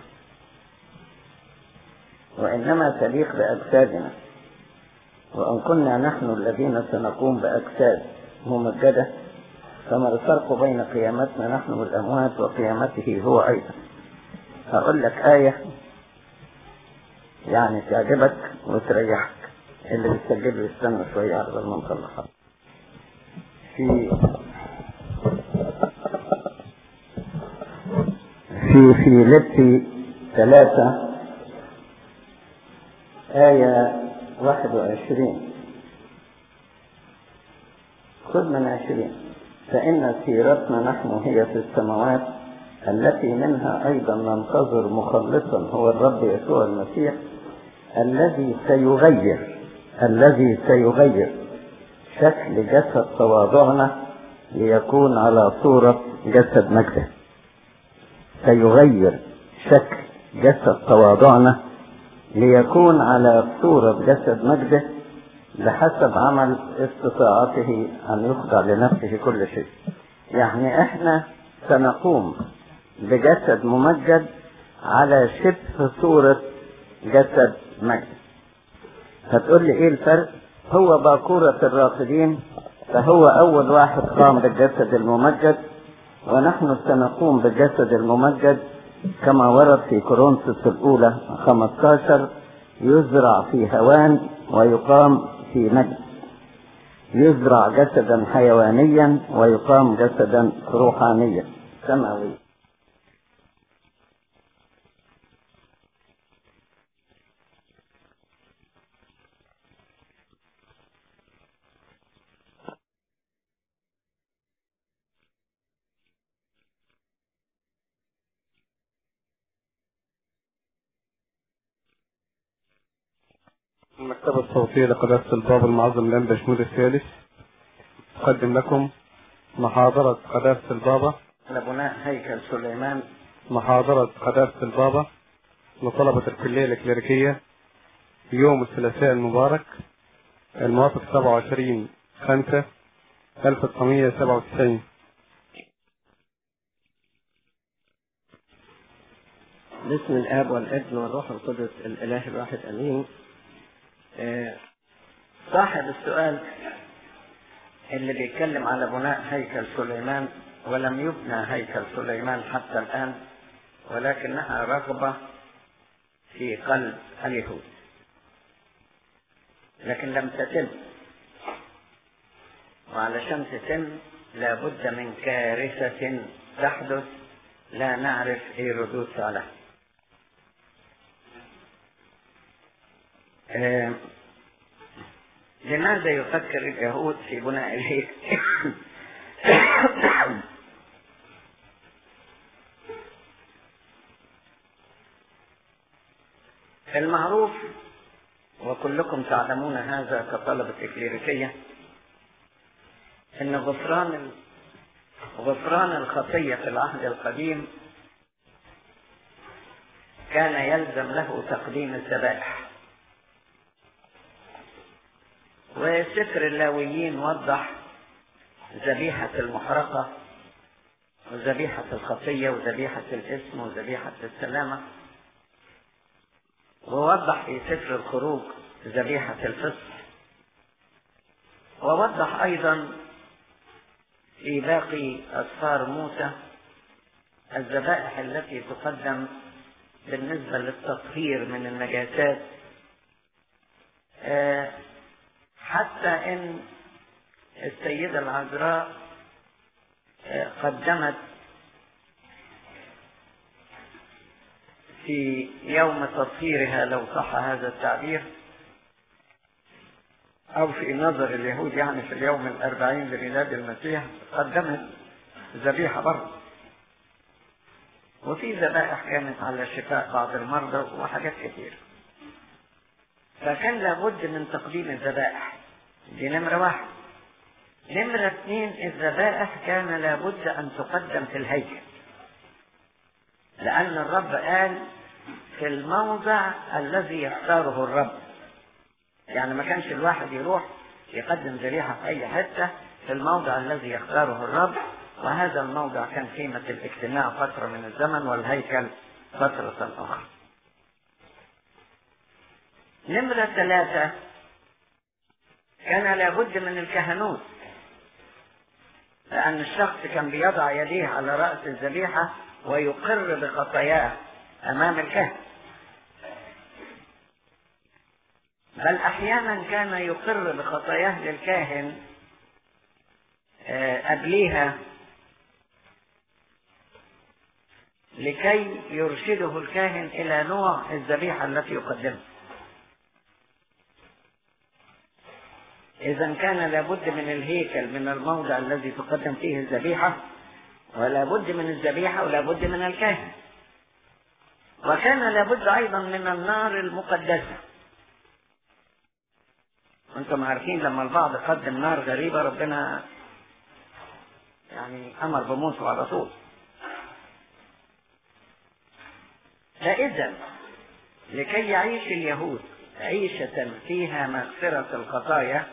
وإنما تليق بأجسادنا وأن كنا نحن الذين سنقوم بأجساد ممجدة فما الفرق بين قيامتنا نحن والأموات وقيامته هو أيضا هقول لك آية يعني تعجبك وتريحك اللي بتسجل يستنى شوية على بال ما نخلصها في في في لبسي ثلاثة آية واحد وعشرين خذ من عشرين فإن سيرتنا نحن هي في السماوات التي منها أيضا ننتظر مخلصا هو الرب يسوع المسيح الذي سيغير الذي سيغير شكل جسد تواضعنا ليكون على صورة جسد مجده سيغير شكل جسد تواضعنا ليكون على صورة جسد مجده بحسب عمل استطاعته أن يخضع لنفسه كل شيء يعني احنا سنقوم بجسد ممجد على شبه صورة جسد مجد هتقول لي ايه الفرق هو باكورة الراقدين فهو اول واحد قام بالجسد الممجد ونحن سنقوم بالجسد الممجد كما ورد في كورنثوس الاولى 15 يزرع في هوان ويقام في مجد يزرع جسدا حيوانيا ويقام جسدا روحانيا سماويا المكتبة الصوتية لقداسة الباب المعظم الأنبا شمول الثالث تقدم لكم محاضرة قداسة البابا لبناء هيكل سليمان محاضرة قداسة البابا لطلبة الكلية الكليريكية يوم الثلاثاء المبارك الموافق 27 5 1997 باسم الاب والابن والروح القدس الاله الواحد امين آه، صاحب السؤال اللي بيتكلم على بناء هيكل سليمان ولم يبنى هيكل سليمان حتى الان ولكنها رغبه في قلب اليهود لكن لم تتم وعلشان تتم لابد من كارثه تحدث لا نعرف ايه ردود فعلها آه، لماذا يفكر اليهود في بناء الهيكل المعروف وكلكم تعلمون هذا كطلبة إكليريكية أن غفران غفران الخطية في العهد القديم كان يلزم له تقديم الذبائح وسفر اللاويين وضح ذبيحة المحرقة وذبيحة الخطية وذبيحة الاسم وذبيحة السلامة ووضح في سفر الخروج ذبيحة الفصح ووضح أيضا في باقي أسفار موسى الذبائح التي تقدم بالنسبة للتطهير من النجاسات آه، حتى ان السيدة العذراء قدمت في يوم تطهيرها لو صح هذا التعبير أو في نظر اليهود يعني في اليوم الأربعين لميلاد المسيح قدمت ذبيحة برضه وفي ذبائح كانت على شفاء بعض المرضى وحاجات كثيرة فكان لابد من تقديم الذبائح دي نمرة واحد نمرة اثنين الذبائح كان لابد أن تقدم في الهيكل لأن الرب قال في الموضع الذي يختاره الرب يعني ما كانش الواحد يروح يقدم ذبيحة في أي حتة في الموضع الذي يختاره الرب وهذا الموضع كان قيمة الاجتماع فترة من الزمن والهيكل فترة أخرى نمرة ثلاثة كان لابد من الكهنوت لأن الشخص كان بيضع يديه على رأس الذبيحة ويقر بخطاياه أمام الكهن بل أحيانا كان يقر بخطاياه للكاهن قبليها لكي يرشده الكاهن إلى نوع الذبيحة التي يقدمها إذا كان لابد من الهيكل من الموضع الذي تقدم فيه الذبيحة ولا بد من الذبيحة ولا بد من الكاهن وكان لابد أيضا من النار المقدسة وانتم عارفين لما البعض قدم نار غريبة ربنا يعني أمر بموته على طول فإذا لكي يعيش اليهود عيشة فيها مغفرة الخطايا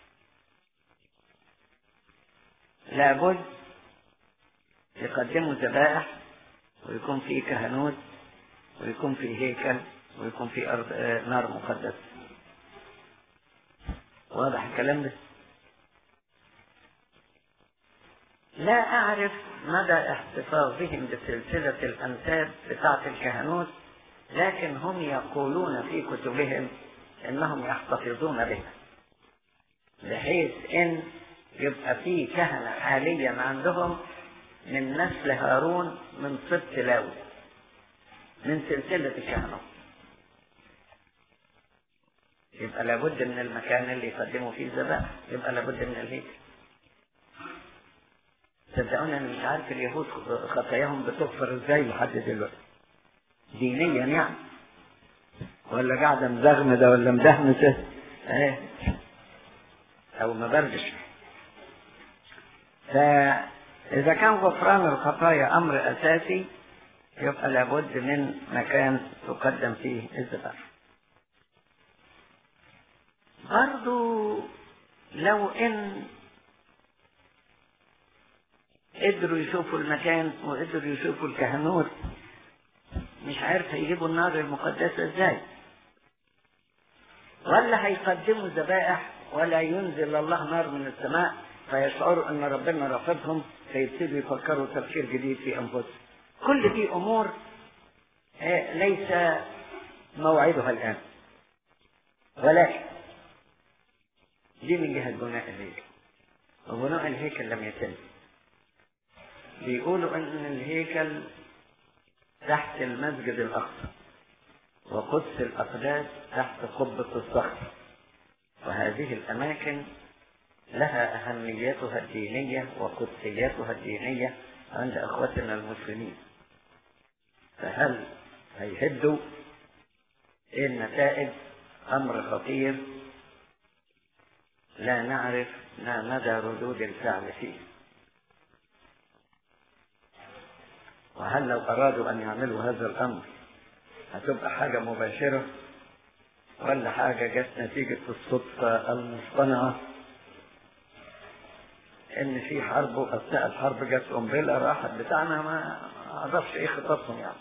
لابد يقدموا ذبائح ويكون في كهنوت ويكون في هيكل ويكون في أرض نار مقدسة واضح الكلام ده لا أعرف مدى احتفاظهم بسلسلة الأنساب بتاعة الكهنوت لكن هم يقولون في كتبهم انهم يحتفظون بها بحيث ان يبقى في كهنة حاليا عندهم من نسل هارون من سبط لاوي من سلسلة الكهنة يبقى لابد من المكان اللي يقدموا فيه الذبائح يبقى لابد من الهيكل صدقوني انا مش عارف اليهود خطاياهم بتغفر ازاي لحد دلوقتي دينيا يعني ولا قاعدة مزغمدة ولا مدهمسة ايه او مبردش فإذا كان غفران الخطايا أمر أساسي يبقى لابد من مكان تقدم فيه الذبائح برضو لو ان قدروا يشوفوا المكان وقدروا يشوفوا الكهنوت مش عارف هيجيبوا النار المقدسة ازاي ولا هيقدموا ذبائح ولا ينزل الله نار من السماء فيشعروا ان ربنا رافضهم فيبتدوا يفكروا تفكير جديد في انفسهم كل دي امور ليس موعدها الان ولكن دي من جهة بناء الهيكل وبناء الهيكل لم يتم بيقولوا ان الهيكل تحت المسجد الاقصى وقدس الاقداس تحت قبة الصخر وهذه الاماكن لها اهميتها الدينية وقدسيتها الدينية عند اخوتنا المسلمين فهل هيهدوا ايه النتائج امر خطير لا نعرف ما مدى ردود الفعل فيه وهل لو أرادوا أن يعملوا هذا الأمر هتبقى حاجة مباشرة ولا حاجة جت نتيجة الصدفة المصطنعة إن في حرب وأثناء الحرب جت قنبلة راحت بتاعنا ما أعرفش إيه خططهم يعني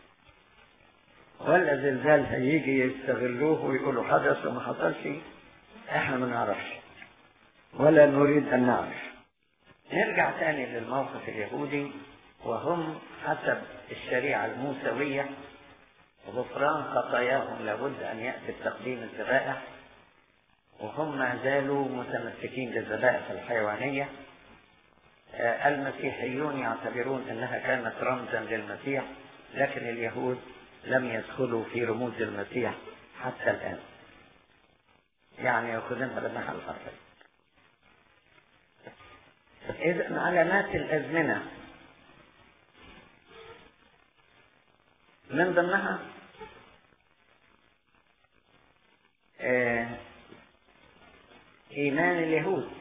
ولا زلزال هيجي يستغلوه ويقولوا حدث وما حصلش احنا ما نعرفش ولا نريد ان نعرف نرجع تاني للموقف اليهودي وهم حسب الشريعة الموسوية غفران خطاياهم لابد أن يأتي بتقديم الذبائح وهم ما زالوا متمسكين بالذبائح الحيوانية المسيحيون يعتبرون انها كانت رمزا للمسيح لكن اليهود لم يدخلوا في رموز المسيح حتى الان يعني ياخذونها بالناحيه الغربيه اذا علامات الازمنه من ضمنها ايمان اليهود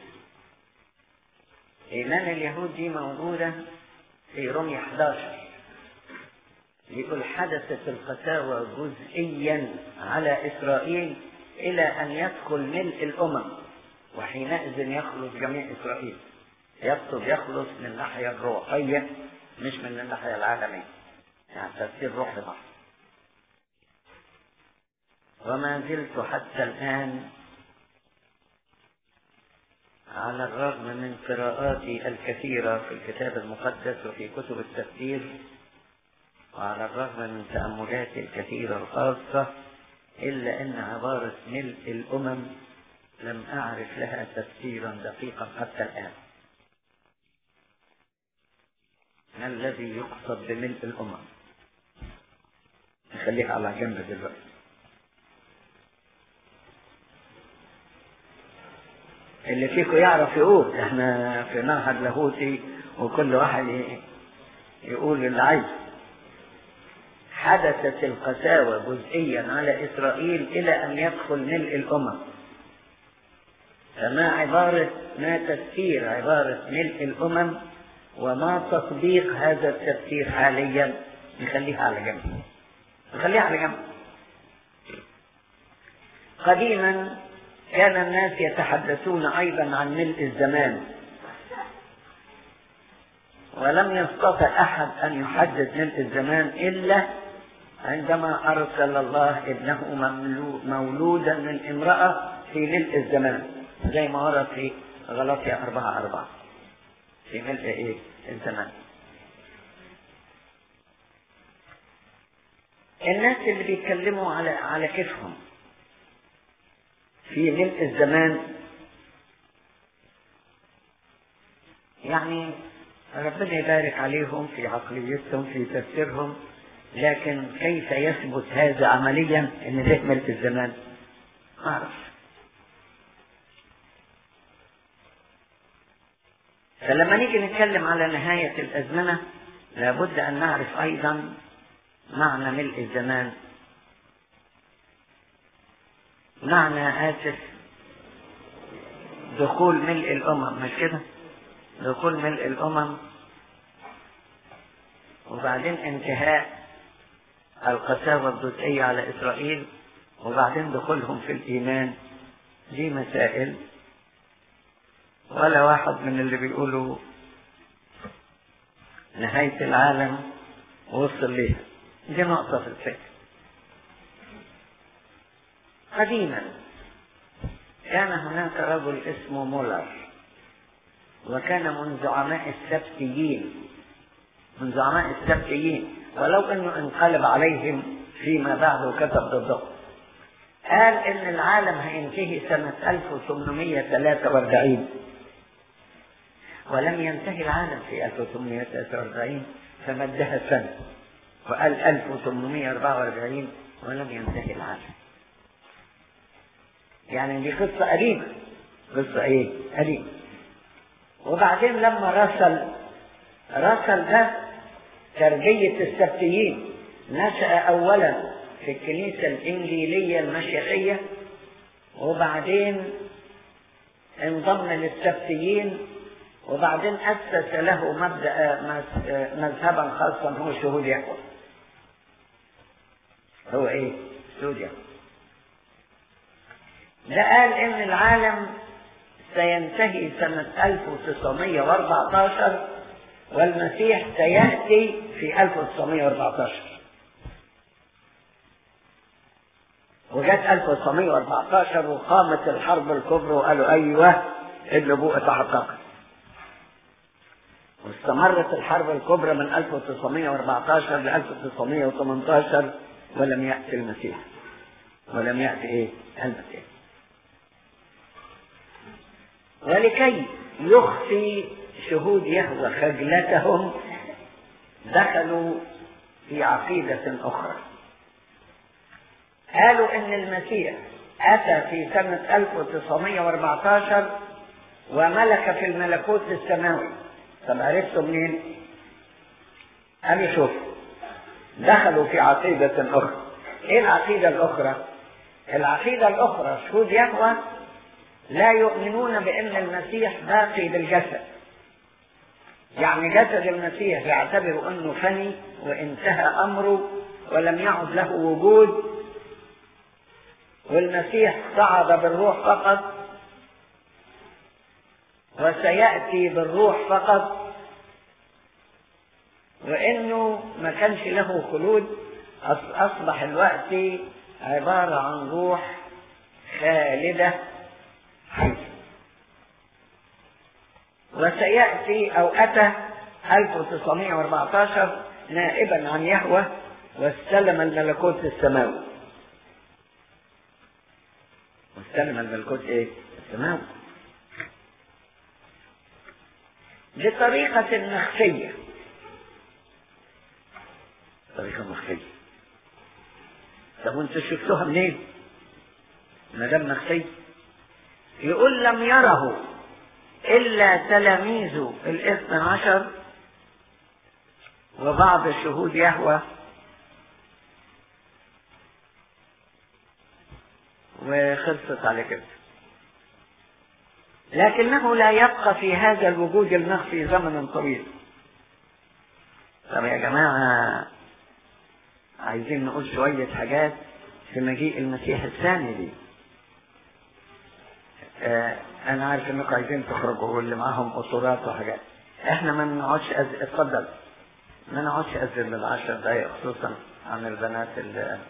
إيمان اليهود دي موجودة في رمي 11 يقول حدثت القساوة جزئيا على إسرائيل إلى أن يدخل ملء الأمم وحينئذ يخلص جميع إسرائيل يقصد يخلص من الناحية الروحية مش من الناحية العالمية يعني تفسير روحي بحت وما زلت حتى الآن على الرغم من قراءاتي الكثيرة في الكتاب المقدس وفي كتب التفسير وعلى الرغم من تأملاتي الكثيرة الخاصة إلا أن عبارة ملء الأمم لم أعرف لها تفسيرا دقيقا حتى الآن ما الذي يقصد بملء الأمم نخليها على جنب دلوقتي اللي فيكم يعرف يقول احنا في معهد لاهوتي وكل واحد يقول اللي عايزه حدثت القساوة جزئيا على إسرائيل إلى أن يدخل ملء الأمم فما عبارة ما تفسير عبارة ملء الأمم وما تطبيق هذا التفسير حاليا نخليها على جنب نخليها على جنب قديما كان الناس يتحدثون أيضا عن ملء الزمان ولم يستطع أحد أن يحدد ملء الزمان إلا عندما أرسل الله ابنه مولودا من امرأة في ملء الزمان زي ما ورد في غلطية أربعة أربعة في ملء إيه الزمان الناس اللي بيتكلموا على على كيفهم في ملء الزمان يعني ربنا يبارك عليهم في عقليتهم في تفسيرهم لكن كيف يثبت هذا عمليا ان ده ملء الزمان ما اعرف فلما نيجي نتكلم على نهاية الأزمنة لابد أن نعرف أيضا معنى ملء الزمان معنى آسف دخول ملء الأمم مش كده؟ دخول ملء الأمم وبعدين انتهاء القساوة الجزئية على إسرائيل وبعدين دخولهم في الإيمان دي مسائل ولا واحد من اللي بيقولوا نهاية العالم وصل ليها دي نقطة في الفكر قديما كان هناك رجل اسمه مولر وكان من زعماء السبتيين من زعماء السبتيين ولو انه انقلب عليهم فيما بعد وكتب ضدهم قال ان العالم هينتهي سنة 1843 ولم ينتهي العالم في 1843 فمدها سنة وقال 1844 ولم ينتهي العالم يعني دي قصة قديمة قصة ايه؟ قديمة وبعدين لما رسل رسل ده تربية السبتيين نشأ أولا في الكنيسة الإنجيلية المشيخية وبعدين انضم للسبتيين وبعدين أسس له مبدأ مذهبا خاصا هو شهود يهوه هو ايه؟ شهود يهوه ده قال ان العالم سينتهي سنة 1914 والمسيح سيأتي في 1914 وجت 1914 وقامت الحرب الكبرى وقالوا ايوه النبوءة تحققت واستمرت الحرب الكبرى من 1914 ل 1918 ولم يأتي المسيح ولم يأتي ايه المسيح ولكي يخفي شهود يهوى خجلتهم دخلوا في عقيدة أخرى قالوا إن المسيح أتى في سنة 1914 وملك في الملكوت السماوي طب عرفتوا منين؟ قالوا شوف دخلوا في عقيدة أخرى إيه العقيدة الأخرى؟ العقيدة الأخرى شهود يهوى لا يؤمنون بأن المسيح باقي بالجسد يعني جسد المسيح يعتبر أنه فني وانتهى أمره ولم يعد له وجود والمسيح صعد بالروح فقط وسيأتي بالروح فقط وإنه ما كانش له خلود أصبح الوقت عبارة عن روح خالدة حية وسيأتي أو أتى 1914 نائبا عن يهوه واستلم الملكوت السماوي واستلم الملكوت ايه؟ السماوي بطريقة مخفية طريقة مخفية طب وانتوا شفتوها منين؟ ما دام مخفية يقول لم يره إلا تلاميذه الاثنى عشر وبعض شهود يهوى وخلصت على كده لكنه لا يبقى في هذا الوجود المخفي زمنا طويل طب يا جماعة عايزين نقول شوية حاجات في مجيء المسيح الثاني دي آه انا عارف انكم عايزين تخرجوا واللي معاهم قصورات وحاجات احنا ما نقعدش أز... اتفضل ما نقعدش ازيد من عشر دقايق خصوصا عن البنات اللي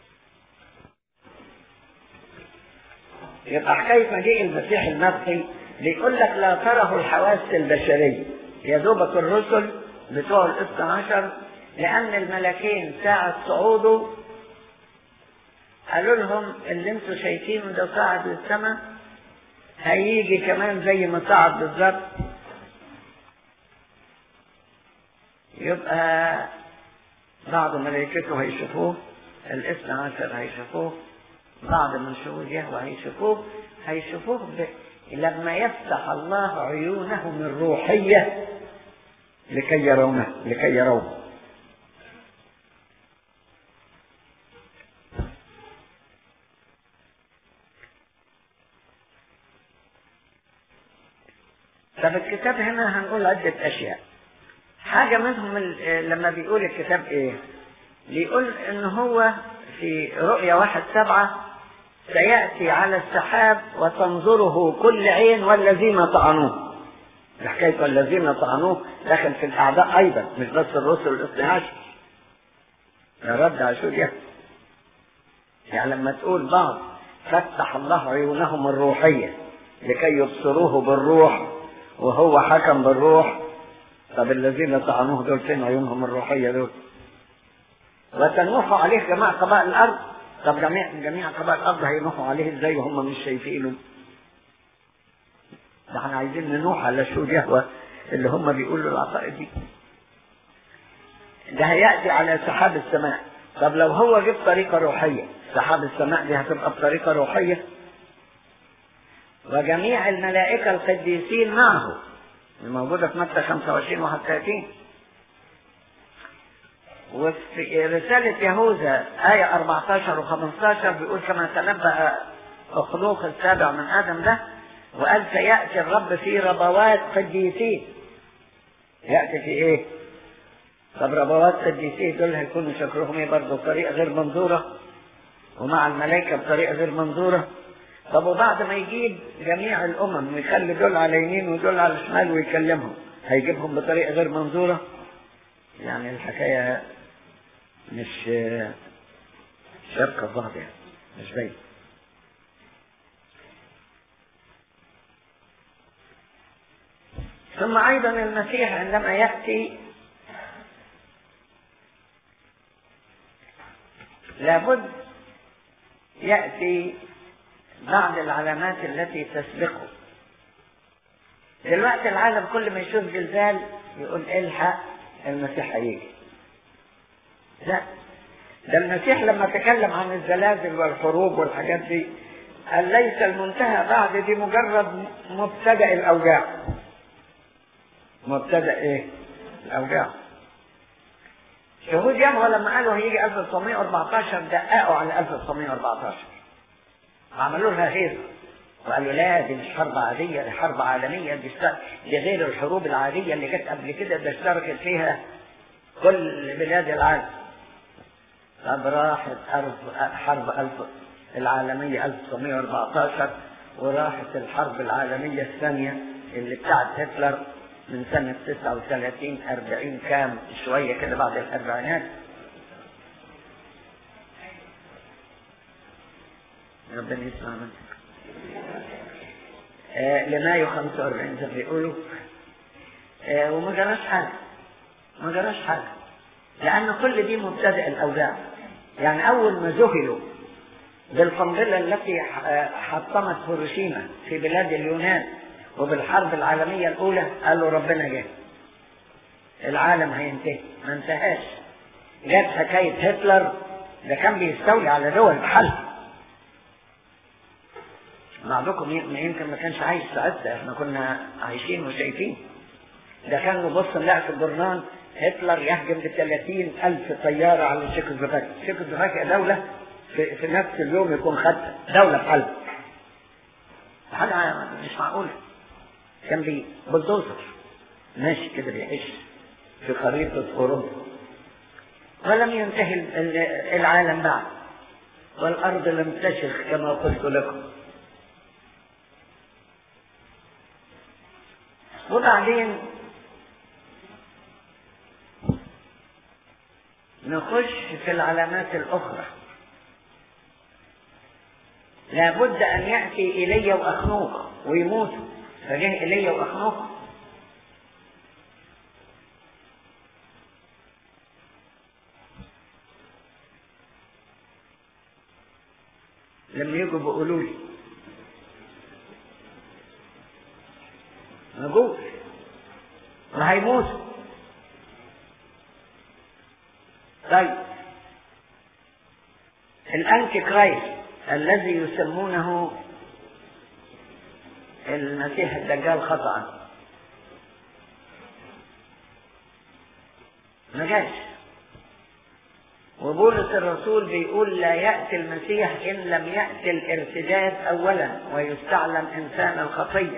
يبقى حكاية مجيء المسيح النفسي بيقول لك لا تره الحواس البشرية يا دوبك الرسل بتوع الاثنى عشر لأن الملكين ساعة صعوده قالوا لهم اللي انتوا شايفينه ده صعد للسماء هيجي كمان زي ما صعد بالظبط يبقى بعض ملائكته هيشوفوه الاثنى عشر هيشوفوه بعض من شهود يهوى هيشوفوه هيشوفوه ب... لما يفتح الله عيونهم الروحية لكي يرونه لكي يروه طب الكتاب هنا هنقول عدة أشياء حاجة منهم لما بيقول الكتاب إيه بيقول إن هو في رؤيا واحد سبعة سيأتي على السحاب وتنظره كل عين والذين طعنوه حكاية والذين طعنوه دخل في الأعداء أيضا مش بس الرسل الاثني عشر يا رد عاشور يعني لما تقول بعض فتح الله عيونهم الروحية لكي يبصروه بالروح وهو حكم بالروح طب الذين طعنوه دول فين عيونهم الروحية دول وتنوح عليه جميع قبائل الأرض طب جميع جميع قبائل الأرض هينوحوا عليه ازاي وهم مش شايفينه ده احنا عايزين ننوح على شهود يهوى اللي هم بيقولوا العقائد دي ده هيأتي على سحاب السماء طب لو هو جه بطريقة روحية سحاب السماء دي هتبقى بطريقة روحية وجميع الملائكة القديسين معه الموجودة في متى 25 و 31 وفي رسالة يهوذا آية 14 و 15 بيقول كما تنبأ أخلوق السابع من آدم ده وقال سيأتي الرب في ربوات قديسين يأتي في إيه؟ طب ربوات قديسين دول هيكونوا شكلهم إيه برضه بطريقة غير منظورة ومع الملائكة بطريقة غير منظورة طب وبعد ما يجيب جميع الأمم ويخلي دول على يمين ودول على شمال ويكلمهم هيجيبهم بطريقة غير منظورة يعني الحكاية مش شركة ظهر يعني مش باين ثم أيضا المسيح عندما يأتي لابد يأتي بعض العلامات التي تسبقه دلوقتي العالم كل ما يشوف زلزال يقول الحق المسيح هيجي لا ده المسيح لما تكلم عن الزلازل والحروب والحاجات دي قال ليس المنتهى بعد دي مجرد مبتدأ الأوجاع مبتدأ إيه؟ الأوجاع شهود يهوى لما قالوا هيجي 1914 دققوا على 1914 وعملوا لها غير وقالوا لا دي مش حرب عادية دي حرب عالمية دي, دي غير الحروب العادية اللي جت قبل كده ده اشتركت فيها كل بلاد العالم طب راحت حرب ألف العالمية 1914 وراحت الحرب العالمية الثانية اللي بتاعت هتلر من سنة 39 40 كام شوية كده بعد الأربعينات ربنا يسمع منك آه لمايو 45 زي ما بيقولوا آه وما جراش حاجة ما جراش حاجة لأن كل دي مبتدأ الأوجاع يعني أول ما ذهلوا بالقنبلة التي حطمت هيروشيما في بلاد اليونان وبالحرب العالمية الأولى قالوا ربنا جه العالم هينتهي ما انتهاش جت حكاية هتلر ده كان بيستولي على دول بحل بعضكم يمكن ما كانش عايش ساعتها احنا كنا عايشين وشايفين ده كان نبص نلاقي في الجرنان هتلر يهجم ب 30 ألف طيارة على تشيكوسلوفاكيا تشيكوسلوفاكيا دولة في, في نفس اليوم يكون خد دولة بحل حاجة مش معقولة كان بي بلدوزر ماشي كده بيعيش في خريطة أوروبا ولم ينتهي العالم بعد والأرض لم تشخ كما قلت لكم وبعدين نخش في العلامات الأخرى لابد أن يأتي إلي وأخنوق ويموتوا فجه إلي وأخنوق لما يجوا بيقولوا لي ما جوش وهيموتوا طيب الأنتي كرايست الذي يسمونه المسيح الدجال خطأ ما جاش وبولس الرسول بيقول لا يأتي المسيح إن لم يأتي الارتداد أولا ويستعلم إنسان الخطية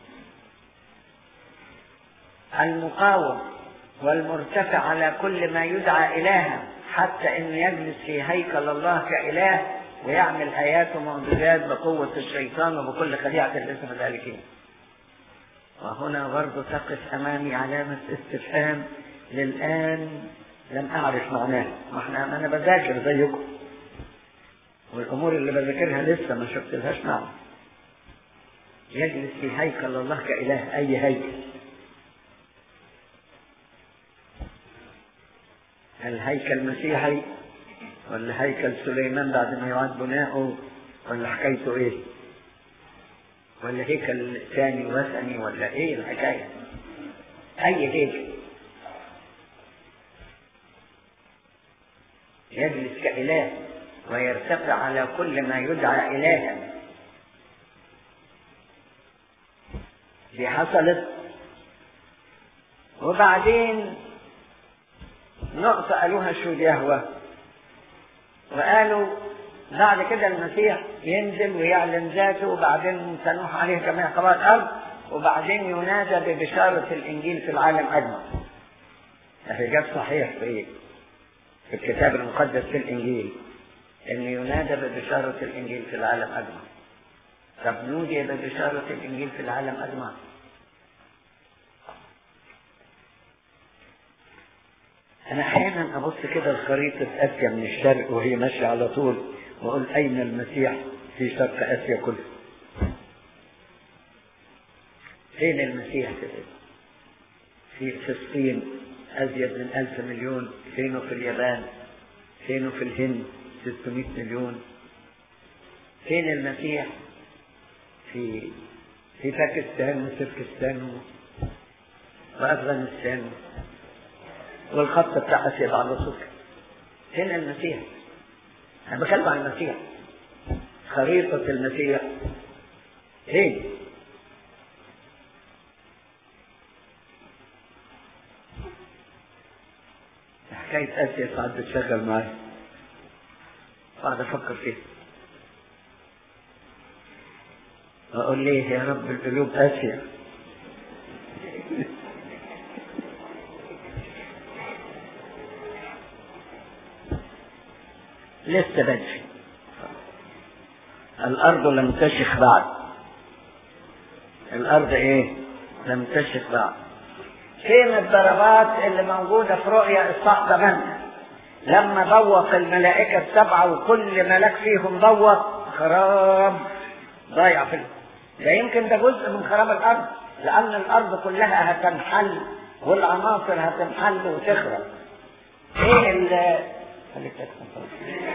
المقاوم والمرتفع على كل ما يدعى إلها حتى إن يجلس في هيكل الله كإله ويعمل آيات ومعجزات بقوة الشيطان وبكل خديعة الاسم ذلكين وهنا برضه تقف أمامي علامة استفهام للآن لم أعرف معناها ما احنا أنا بذاكر زيكم والأمور اللي بذاكرها لسه ما شفتلهاش معنى يجلس في هيكل الله كإله أي هيكل هل هيكل مسيحي ولا هيكل سليمان بعد ما يعاد بناؤه ولا حكايته ايه ولا هيكل ثاني وثني ولا ايه الحكاية اي هيكل يجلس كإله ويرتفع على كل ما يدعى إلها دي حصلت وبعدين نقطة قالوها شهود يهوه وقالوا بعد كده المسيح ينزل ويعلن ذاته وبعدين تنوح عليه جميع قبائل الارض وبعدين ينادى ببشارة الانجيل في العالم اجمع. الاجاب صحيح في في الكتاب المقدس في الانجيل ان ينادى ببشارة الانجيل في العالم اجمع. طب نودي ببشارة الانجيل في العالم اجمع. أنا أحيانا أبص كده لخريطة آسيا من الشرق وهي ماشية على طول وأقول أين المسيح في شرق آسيا كله؟ فين المسيح كده؟ في فلسطين أزيد من ألف مليون فينه في اليابان فينه في الهند 600 مليون فين المسيح في في باكستان وتركستان وافغانستان والخط بتاع اسيا بعد سكر هنا المسيح انا بكلم عن المسيح خريطة المسيح هي حكاية آسيا ساعات بتشغل معايا قاعد أفكر فيها أقول ليه يا رب القلوب آسيا لسه بدري الأرض لم تشخ بعد الأرض إيه؟ لم تشخ بعد فين الضربات اللي موجودة في رؤيا إصحاح 8 لما بوق الملائكة السبعة وكل ملاك فيهم بوق خراب ضايع في ده يمكن ده جزء من خراب الأرض لأن الأرض كلها هتنحل والعناصر هتنحل وتخرب ايه ال خليك تكتب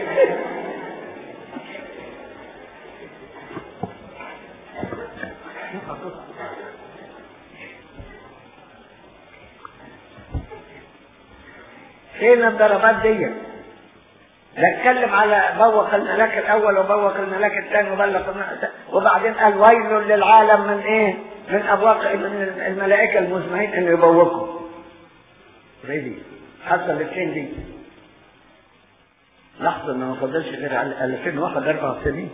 فين الضربات دي نتكلم على بوق الملاك الاول وبوق الملاك الثاني وبلغ الملاك وبعدين قال ويل للعالم من ايه من ابواق من الملائكه المزمعين ان يبوقوا ايه دي حصلت فين دي لحظه ما فضلش غير على 2001 اربع سنين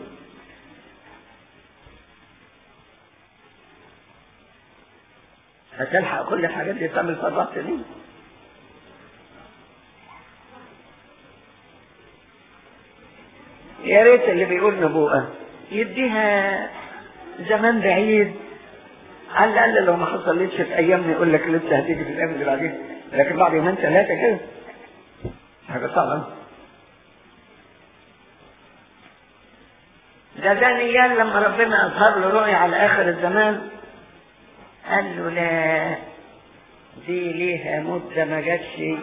هتلحق كل الحاجات دي تعمل في اربع سنين يا ريت اللي بيقول نبوءة يديها زمان بعيد على الأقل لو ما حصلتش في أيامنا يقول لك لسه هتيجي في الأيام اللي بعدين لكن بعد يومين ثلاثة كده حاجة صعبة ده دانيال لما ربنا أظهر له رؤية على آخر الزمان قال له لا دي ليها مدة ما جاتش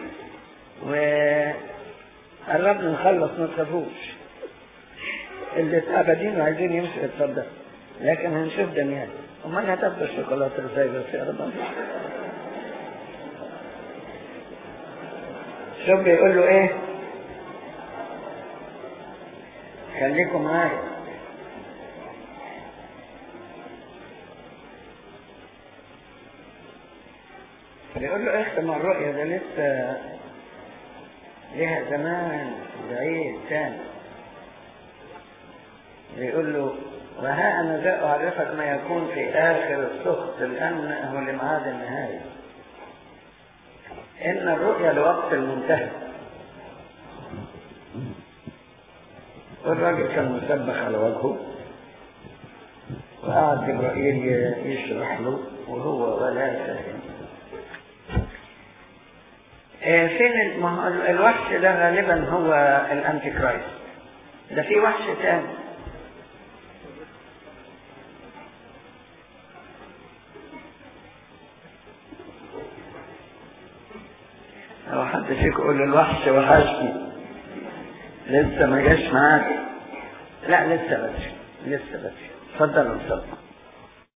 وقربنا نخلص ما تخافوش اللي اتقبدين وعايزين يمشوا يتصدق لكن هنشوف دانيال امال هتاخد الشوكولاته ازاي بس يا رب شوف بيقول له ايه خليكم معايا بيقول له اختم الرؤية ده لسه ليها زمان بعيد تاني بيقول له وها أنا ذا أعرفك ما يكون في آخر السخط لأنه لمعاد النهاية إن الرؤيا لوقت المنتهى والراجل كان مسبخ على وجهه وقعد جبرائيل يشرح له وهو ولا فاهم فين الوحش ده غالبا هو الانتي كرايست ده في وحش تاني لو حد فيك يقول الوحش وحشني لسه ما جاش معاك لا لسه بدري لسه بدري اتفضل اتفضل